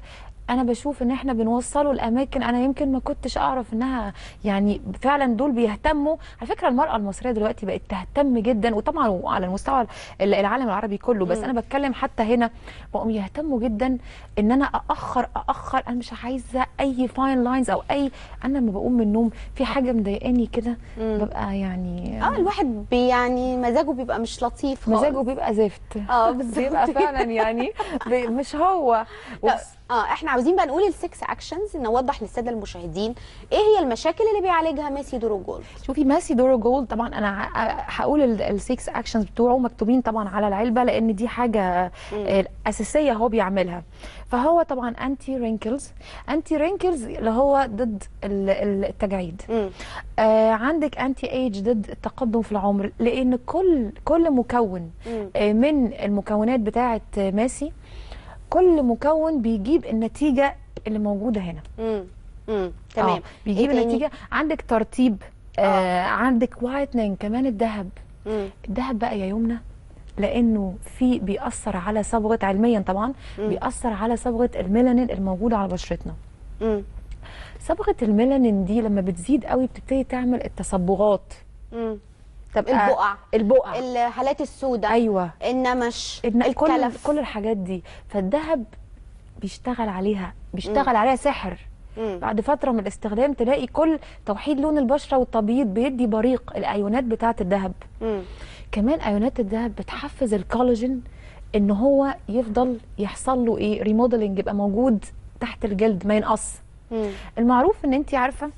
انا بشوف ان احنا بنوصله لاماكن انا يمكن ما كنتش اعرف انها يعني فعلا دول بيهتموا على فكره المراه المصريه دلوقتي بقت تهتم جدا وطبعا على المستوى ال- العالم العربي كله بس انا بتكلم حتى هنا بقوا يهتموا جدا ان انا ااخر ااخر انا مش عايزه اي فاين لاينز او اي انا لما بقوم من النوم في حاجه مضايقاني كده ببقى يعني اه الواحد بي يعني مزاجه بيبقى مش لطيف خالص مزاجه بيبقى زفت اه بالظبط بيبقى فعلا يعني بي- مش هو وبس اه احنا عاوزين بقى نقول السكس اكشنز نوضح للساده المشاهدين ايه هي المشاكل اللي بيعالجها ميسي دورو جولد شوفي ماسي دورو جولد طبعا انا ع- هقول السيكس اكشنز بتوعه مكتوبين طبعا على العلبه لان دي حاجه آه، اساسيه هو بيعملها فهو طبعا انتي رينكلز انتي رينكلز اللي هو ضد ال- ال- التجاعيد مم. آه عندك انتي ايج ضد التقدم في العمر لان كل كل مكون مم. آه من المكونات بتاعه آه، ماسي كل مكون بيجيب النتيجه اللي موجوده هنا امم امم تمام آه، بيجيب إيه تاني؟ النتيجه عندك ترطيب آه عندك وايتنينج كمان الذهب مم. الذهب بقى يا يمنى لانه في بيأثر على صبغه علميا طبعا بيأثر على صبغه الميلانين الموجوده على بشرتنا مم. صبغه الميلانين دي لما بتزيد قوي بتبتدي تعمل التصبغات مم. تبقى البقع البقع الهالات السوداء ايوه النمش إن كل الكلف كل الحاجات دي فالذهب بيشتغل عليها بيشتغل عليها سحر مم. بعد فتره من الاستخدام تلاقي كل توحيد لون البشره والتبييض بيدي بريق الايونات بتاعه الذهب مم. كمان ايونات الذهب بتحفز الكولاجين ان هو يفضل يحصل له ايه ريموديلنج يبقى موجود تحت الجلد ما ينقص مم. المعروف ان انت عارفه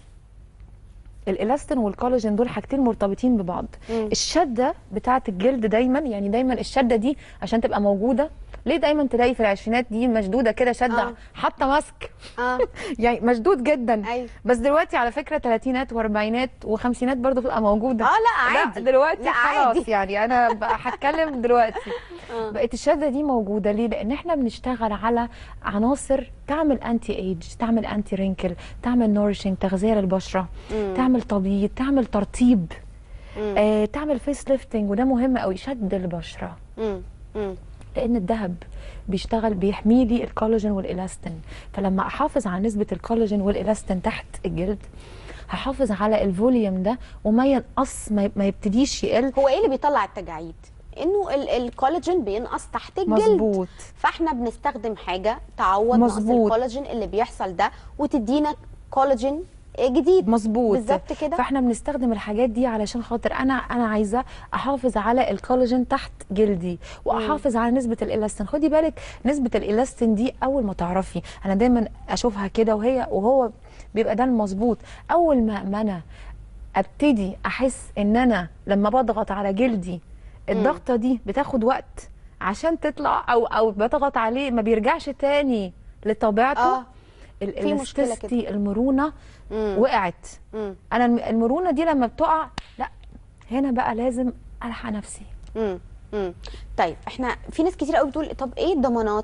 الالاستين والكولاجين دول حاجتين مرتبطين ببعض مم. الشده بتاعه الجلد دايما يعني دايما الشده دي عشان تبقى موجوده ليه دايما تلاقي في العشرينات دي مشدوده كده شده آه. حاطه ماسك اه يعني مشدود جدا ايوه بس دلوقتي على فكره ثلاثينات واربعينات وخمسينات برضو بتبقى موجوده اه لا عادي لا دلوقتي لا خلاص عادي. يعني انا بقى هتكلم دلوقتي آه. بقت الشده دي موجوده ليه لان احنا بنشتغل على عناصر تعمل انتي ايج تعمل انتي رينكل تعمل نورشنج تغذيه للبشره مم. تعمل تبييض تعمل ترطيب مم. آه، تعمل فيس ليفتنج وده مهم قوي شد البشره مم. مم. لان الذهب بيشتغل بيحمي لي الكولاجين والالاستين فلما احافظ على نسبه الكولاجين والالاستين تحت الجلد هحافظ على الفوليوم ده وما ينقص ما ما يبتديش يقل هو ايه اللي بيطلع التجاعيد انه ال- الكولاجين بينقص تحت الجلد مظبوط فاحنا بنستخدم حاجه تعوض نقص مظبوط. الكولاجين اللي بيحصل ده وتدينا كولاجين جديد مظبوط بالظبط كده فاحنا بنستخدم الحاجات دي علشان خاطر انا انا عايزه احافظ على الكولاجين تحت جلدي واحافظ على نسبه الالاستين خدي بالك نسبه الالاستين دي اول ما تعرفي انا دايما اشوفها كده وهي وهو بيبقى ده المظبوط اول ما ما انا ابتدي احس ان انا لما بضغط على جلدي الضغطه دي بتاخد وقت عشان تطلع او او بضغط عليه ما بيرجعش تاني لطبيعته اه ال- مشكلة كده. elasticity، المرونه مم. وقعت مم. انا الم- المرونه دي لما بتقع لا هنا بقى لازم الحق نفسي مم. مم. طيب احنا في ناس كتير قوي بتقول طب ايه الضمانات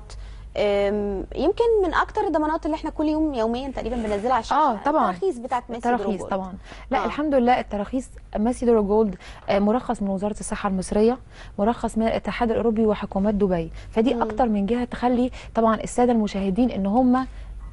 أم، يمكن من اكتر الضمانات اللي احنا كل يوم يوميا تقريبا بننزلها على الشاشه اه طبعا التراخيص بتاعت ميسي التراخيص دروجولد. طبعا لا آه. آه. الحمد لله التراخيص ماسي دورو جولد آه، مرخص من وزاره الصحه المصريه مرخص من الاتحاد الاوروبي وحكومات دبي فدي مم. اكتر من جهه تخلي طبعا الساده المشاهدين ان هم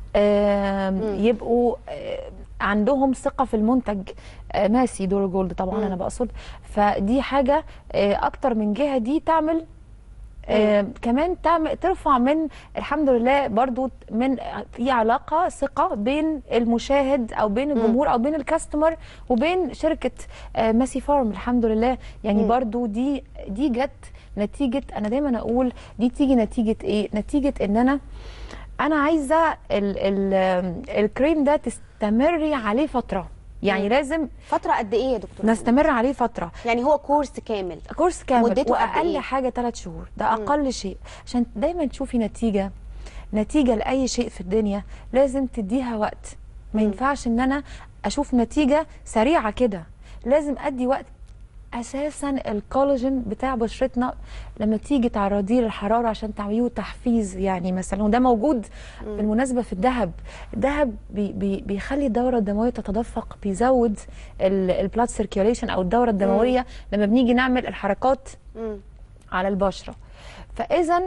يبقوا آه، عندهم ثقه في المنتج آه، ماسي دورو جولد طبعا مم. انا بقصد فدي حاجه آه، اكتر من جهه دي تعمل آه كمان تعمل ترفع من الحمد لله برضو من في علاقه ثقه بين المشاهد او بين الجمهور او بين الكاستمر وبين شركه آه ماسي فارم الحمد لله يعني مم. برضو دي دي جت نتيجه انا دايما اقول دي تيجي نتيجه ايه نتيجه ان انا انا عايزه ال ال الكريم ده تستمري عليه فتره يعني مم. لازم فتره قد ايه يا دكتور نستمر عليه فتره يعني هو كورس كامل كورس كامل مدته قد واقل إيه؟ حاجه ثلاث شهور ده اقل شيء عشان دايما تشوفي نتيجه نتيجه لاي شيء في الدنيا لازم تديها وقت ما مم. ينفعش ان انا اشوف نتيجه سريعه كده لازم ادي وقت اساسا الكولاجين بتاع بشرتنا لما تيجي تعرضيه للحراره عشان تعمليه تحفيز يعني مثلا وده موجود بالمناسبه في الذهب الذهب بي بي بيخلي الدوره الدمويه تتدفق بيزود البلاد سيركيوليشن او الدوره الدمويه لما بنيجي نعمل الحركات مم. على البشره فاذا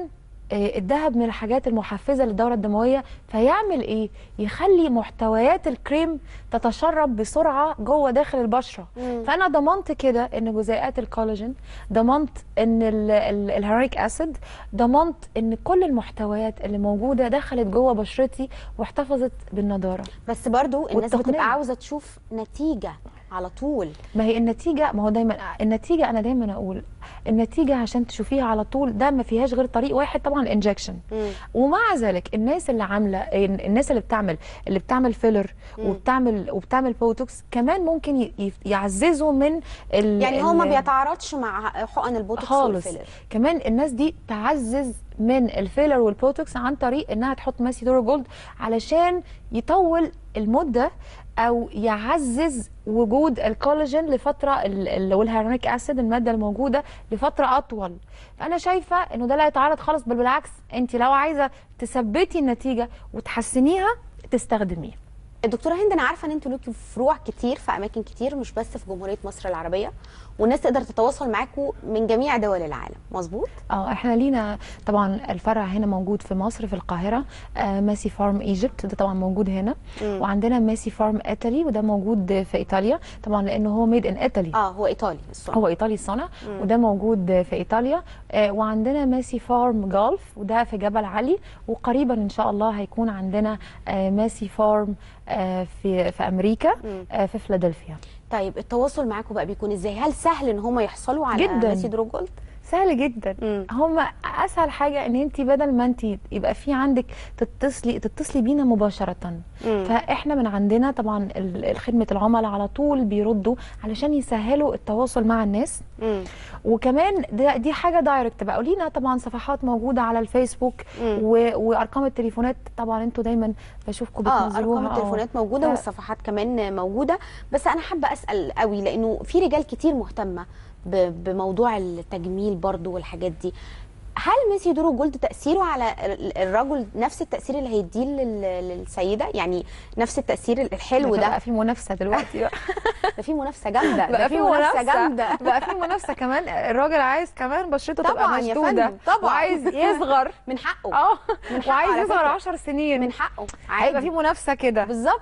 آه، الذهب من الحاجات المحفزه للدوره الدمويه فيعمل ايه يخلي محتويات الكريم تتشرب بسرعه جوه داخل البشره فانا ضمنت كده ان جزيئات الكولاجين ضمنت ان ال- ال- الهيرونيك اسيد ضمنت ان كل المحتويات اللي موجوده دخلت جوه بشرتي واحتفظت بالنضاره بس برضو الناس والتقنية. بتبقى عاوزه تشوف نتيجه على طول ما هي النتيجة ما هو دايما النتيجة أنا دايما أقول النتيجة عشان تشوفيها على طول ده ما فيهاش غير طريق واحد طبعا الانجكشن ومع ذلك الناس اللي عاملة الناس اللي بتعمل اللي بتعمل فيلر وبتعمل وبتعمل بوتوكس كمان ممكن ي- ي- يعززوا من ال يعني هو ما ال- بيتعارضش مع حقن البوتوكس خالص والفيلر كمان الناس دي تعزز من الفيلر والبوتوكس عن طريق انها تحط ماسي دورو جولد علشان يطول المده او يعزز وجود الكولاجين لفتره ال- ال- والهيرونيك اسيد الماده الموجوده لفتره اطول فانا شايفه انه ده لا يتعارض خالص بل بالعكس انت لو عايزه تثبتي النتيجه وتحسنيها تستخدميه دكتوره هند انا عارفه ان انتوا ليكوا فروع كتير في اماكن كتير مش بس في جمهوريه مصر العربيه والناس تقدر تتواصل معاكم من جميع دول العالم مظبوط اه احنا لينا طبعا الفرع هنا موجود في مصر في القاهره آه ماسي فارم ايجيبت ده طبعا موجود هنا مم. وعندنا ماسي فارم ايطالي وده موجود في ايطاليا طبعا لانه هو ميد ان ايطالي اه هو ايطالي الصنع. هو ايطالي الصنع مم. وده موجود في ايطاليا آه وعندنا ماسي فارم جولف وده في جبل علي وقريبا ان شاء الله هيكون عندنا آه ماسي فارم آه في في امريكا مم. آه في فيلادلفيا طيب التواصل معاكم بقى بيكون ازاي هل سهل ان هم يحصلوا على جداً. ماسي درو جولد سهل جدا هم اسهل حاجه ان انت بدل ما انت يبقى في عندك تتصلي تتصلي بينا مباشره مم. فاحنا من عندنا طبعا ال- خدمه العملاء على طول بيردوا علشان يسهلوا التواصل مع الناس مم. وكمان ده دي حاجه دايركت بقى ولينا طبعا صفحات موجوده على الفيسبوك مم. و... وارقام التليفونات طبعا انتوا دايما بشوفكم اه بتنزلوها ارقام التليفونات موجوده ف- والصفحات كمان موجوده بس انا حابه اسال قوي لانه في رجال كتير مهتمه ب- بموضوع التجميل برضو والحاجات دي هل ميسي دورو جولد تاثيره على ال- الرجل نفس التاثير اللي هيديه لل- للسيده يعني نفس التاثير الحلو ده بقى في منافسه دلوقتي بقى ده في منافسه جامده ده بقى في منافسه جامده بقى في منافسه كمان الراجل عايز كمان بشرته تبقى طبعا يا مشدوده فندم طبعا وعايز يصغر من حقه اه من حقه وعايز على يصغر فكرة. 10 سنين من حقه هيبقى في عادي منافسه كده بالظبط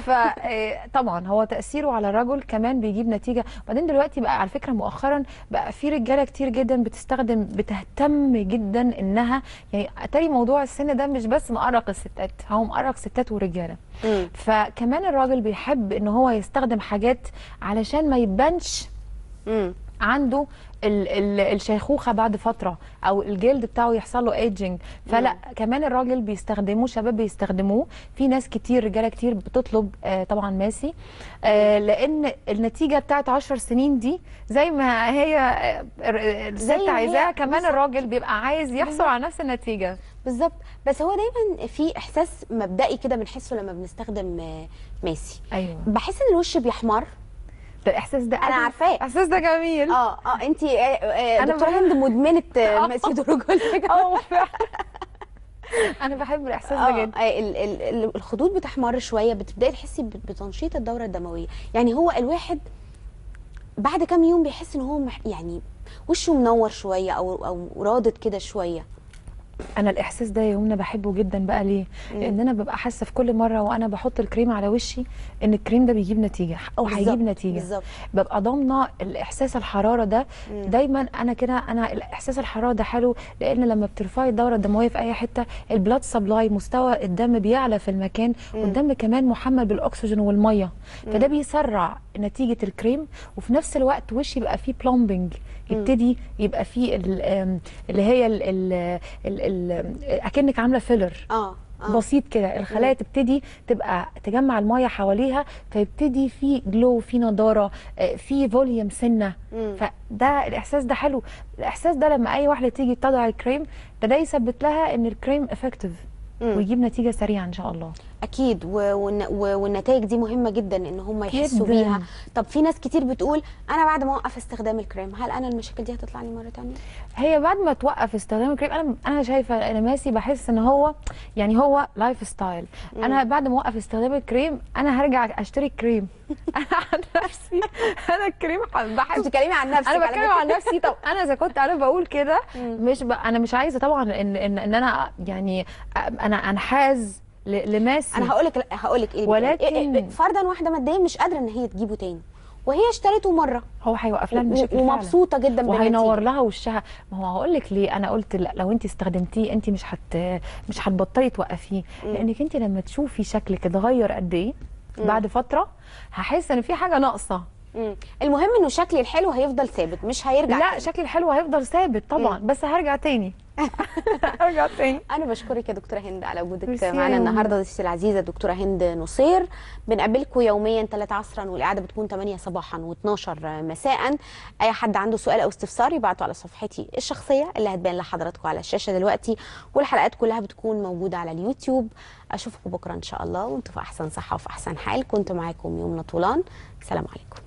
فطبعا هو تاثيره على الرجل كمان بيجيب نتيجه بعدين دلوقتي بقى على فكره مؤخرا بقى في رجاله كتير جدا بتستخدم بتهتم جدا انها يعني اتاري موضوع السن ده مش بس مقرق الستات هو مقرق ستات ورجاله مم. فكمان الراجل بيحب ان هو يستخدم حاجات علشان ما يبانش مم. عنده ال ال الشيخوخه بعد فتره او الجلد بتاعه يحصل له ايجنج فلا كمان الراجل بيستخدموه شباب بيستخدموه في ناس كتير رجاله كتير بتطلب آه طبعا ماسي آه لان النتيجه بتاعت 10 سنين دي زي ما هي آه، الست زي ما هي- عايزاها كمان بالظبط. الراجل بيبقى عايز يحصل على نفس النتيجه بالظبط بس هو دايما في احساس مبدئي كده بنحسه لما بنستخدم آه، ماسي ايوه بحس ان الوش بيحمر ده الاحساس ده انا عارفاه الاحساس ده جميل اه اه انت أنا دكتوره بحب- هند مدمنه آه، ماسي دروجول اه فعلا انا بحب الاحساس ده اه جدا آه، ال- ال- ال- الخدود بتحمر شويه بتبداي تحسي بت- بتنشيط الدوره الدمويه يعني هو الواحد بعد كام يوم بيحس ان هو مح- يعني وشه منور شويه او او رادد كده شويه انا الاحساس ده يا يمنى بحبه جدا بقى ليه لان انا ببقى حاسه في كل مره وانا بحط الكريم على وشي ان الكريم ده بيجيب نتيجه او بالظبط، هيجيب نتيجه بالظبط. ببقى ضامنه الاحساس الحراره ده دايما انا كده انا الاحساس الحراره ده حلو لان لما بترفعي الدوره الدمويه في اي حته البلاد سبلاي مستوى الدم بيعلى في المكان والدم كمان محمل بالاكسجين والميه فده بيسرع نتيجه الكريم وفي نفس الوقت وشي يبقى فيه بلومبنج يبتدي يبقى فيه ال- آم، اللي هي ال ال ال ال اكنك عامله فيلر اه اه بسيط كده الخلايا تبتدي تبقى تجمع الميه حواليها فيبتدي في جلو في نضاره آه، في فوليوم سنه فده الاحساس ده حلو الاحساس ده لما اي واحده تيجي تضع الكريم ده ده يثبت لها ان الكريم افكتيف ويجيب نتيجه سريعه ان شاء الله اكيد و- والن- و- والنتائج دي مهمه جدا ان هم يحسوا جداً. بيها طب في ناس كتير بتقول انا بعد ما اوقف استخدام الكريم هل انا المشاكل دي هتطلع لي مره تانية هي بعد ما توقف استخدام الكريم انا انا شايفه انا ماسي بحس ان هو يعني هو لايف ستايل انا بعد ما اوقف استخدام الكريم انا هرجع اشتري كريم انا عن نفسي انا الكريم بحس انت بتتكلمي عن نفسك انا على بتكلم فكرة. عن نفسي طب انا اذا كنت انا بقول كده مش ب... انا مش عايزه طبعا ان ان, إن انا يعني انا انحاز ل- لماسي انا هقول لك هقول لك ايه ولكن- إيه- إيه- فرضا واحده ماديا مش قادره ان هي تجيبه تاني وهي اشترته مره هو هيوقف لها و- المشاكل ومبسوطه جدا وهينور بالنتيجة. لها وشها ما هو هقول لك ليه انا قلت لا لو انت استخدمتيه انت مش هت مش هتبطلي توقفيه لانك انت لما تشوفي شكلك اتغير قد ايه بعد فتره هحس ان في حاجه ناقصه مم. المهم انه شكلي الحلو هيفضل ثابت مش هيرجع لا تاني. شكلي الحلو هيفضل ثابت طبعا بس هرجع تاني هرجع تاني انا بشكرك يا دكتوره هند على وجودك ميرسي يا معانا يمنى. النهارده ضيفتي العزيزه دكتوره هند نصير بنقابلكم يوميا 3 عصرا والاعاده بتكون 8 صباحا و12 مساء اي حد عنده سؤال او استفسار يبعته على صفحتي الشخصيه اللي هتبان لحضراتكم على الشاشه دلوقتي والحلقات كلها بتكون موجوده على اليوتيوب اشوفكم بكره ان شاء الله وانتم في احسن صحه وفي احسن حال كنت معاكم يومنا طولان سلام عليكم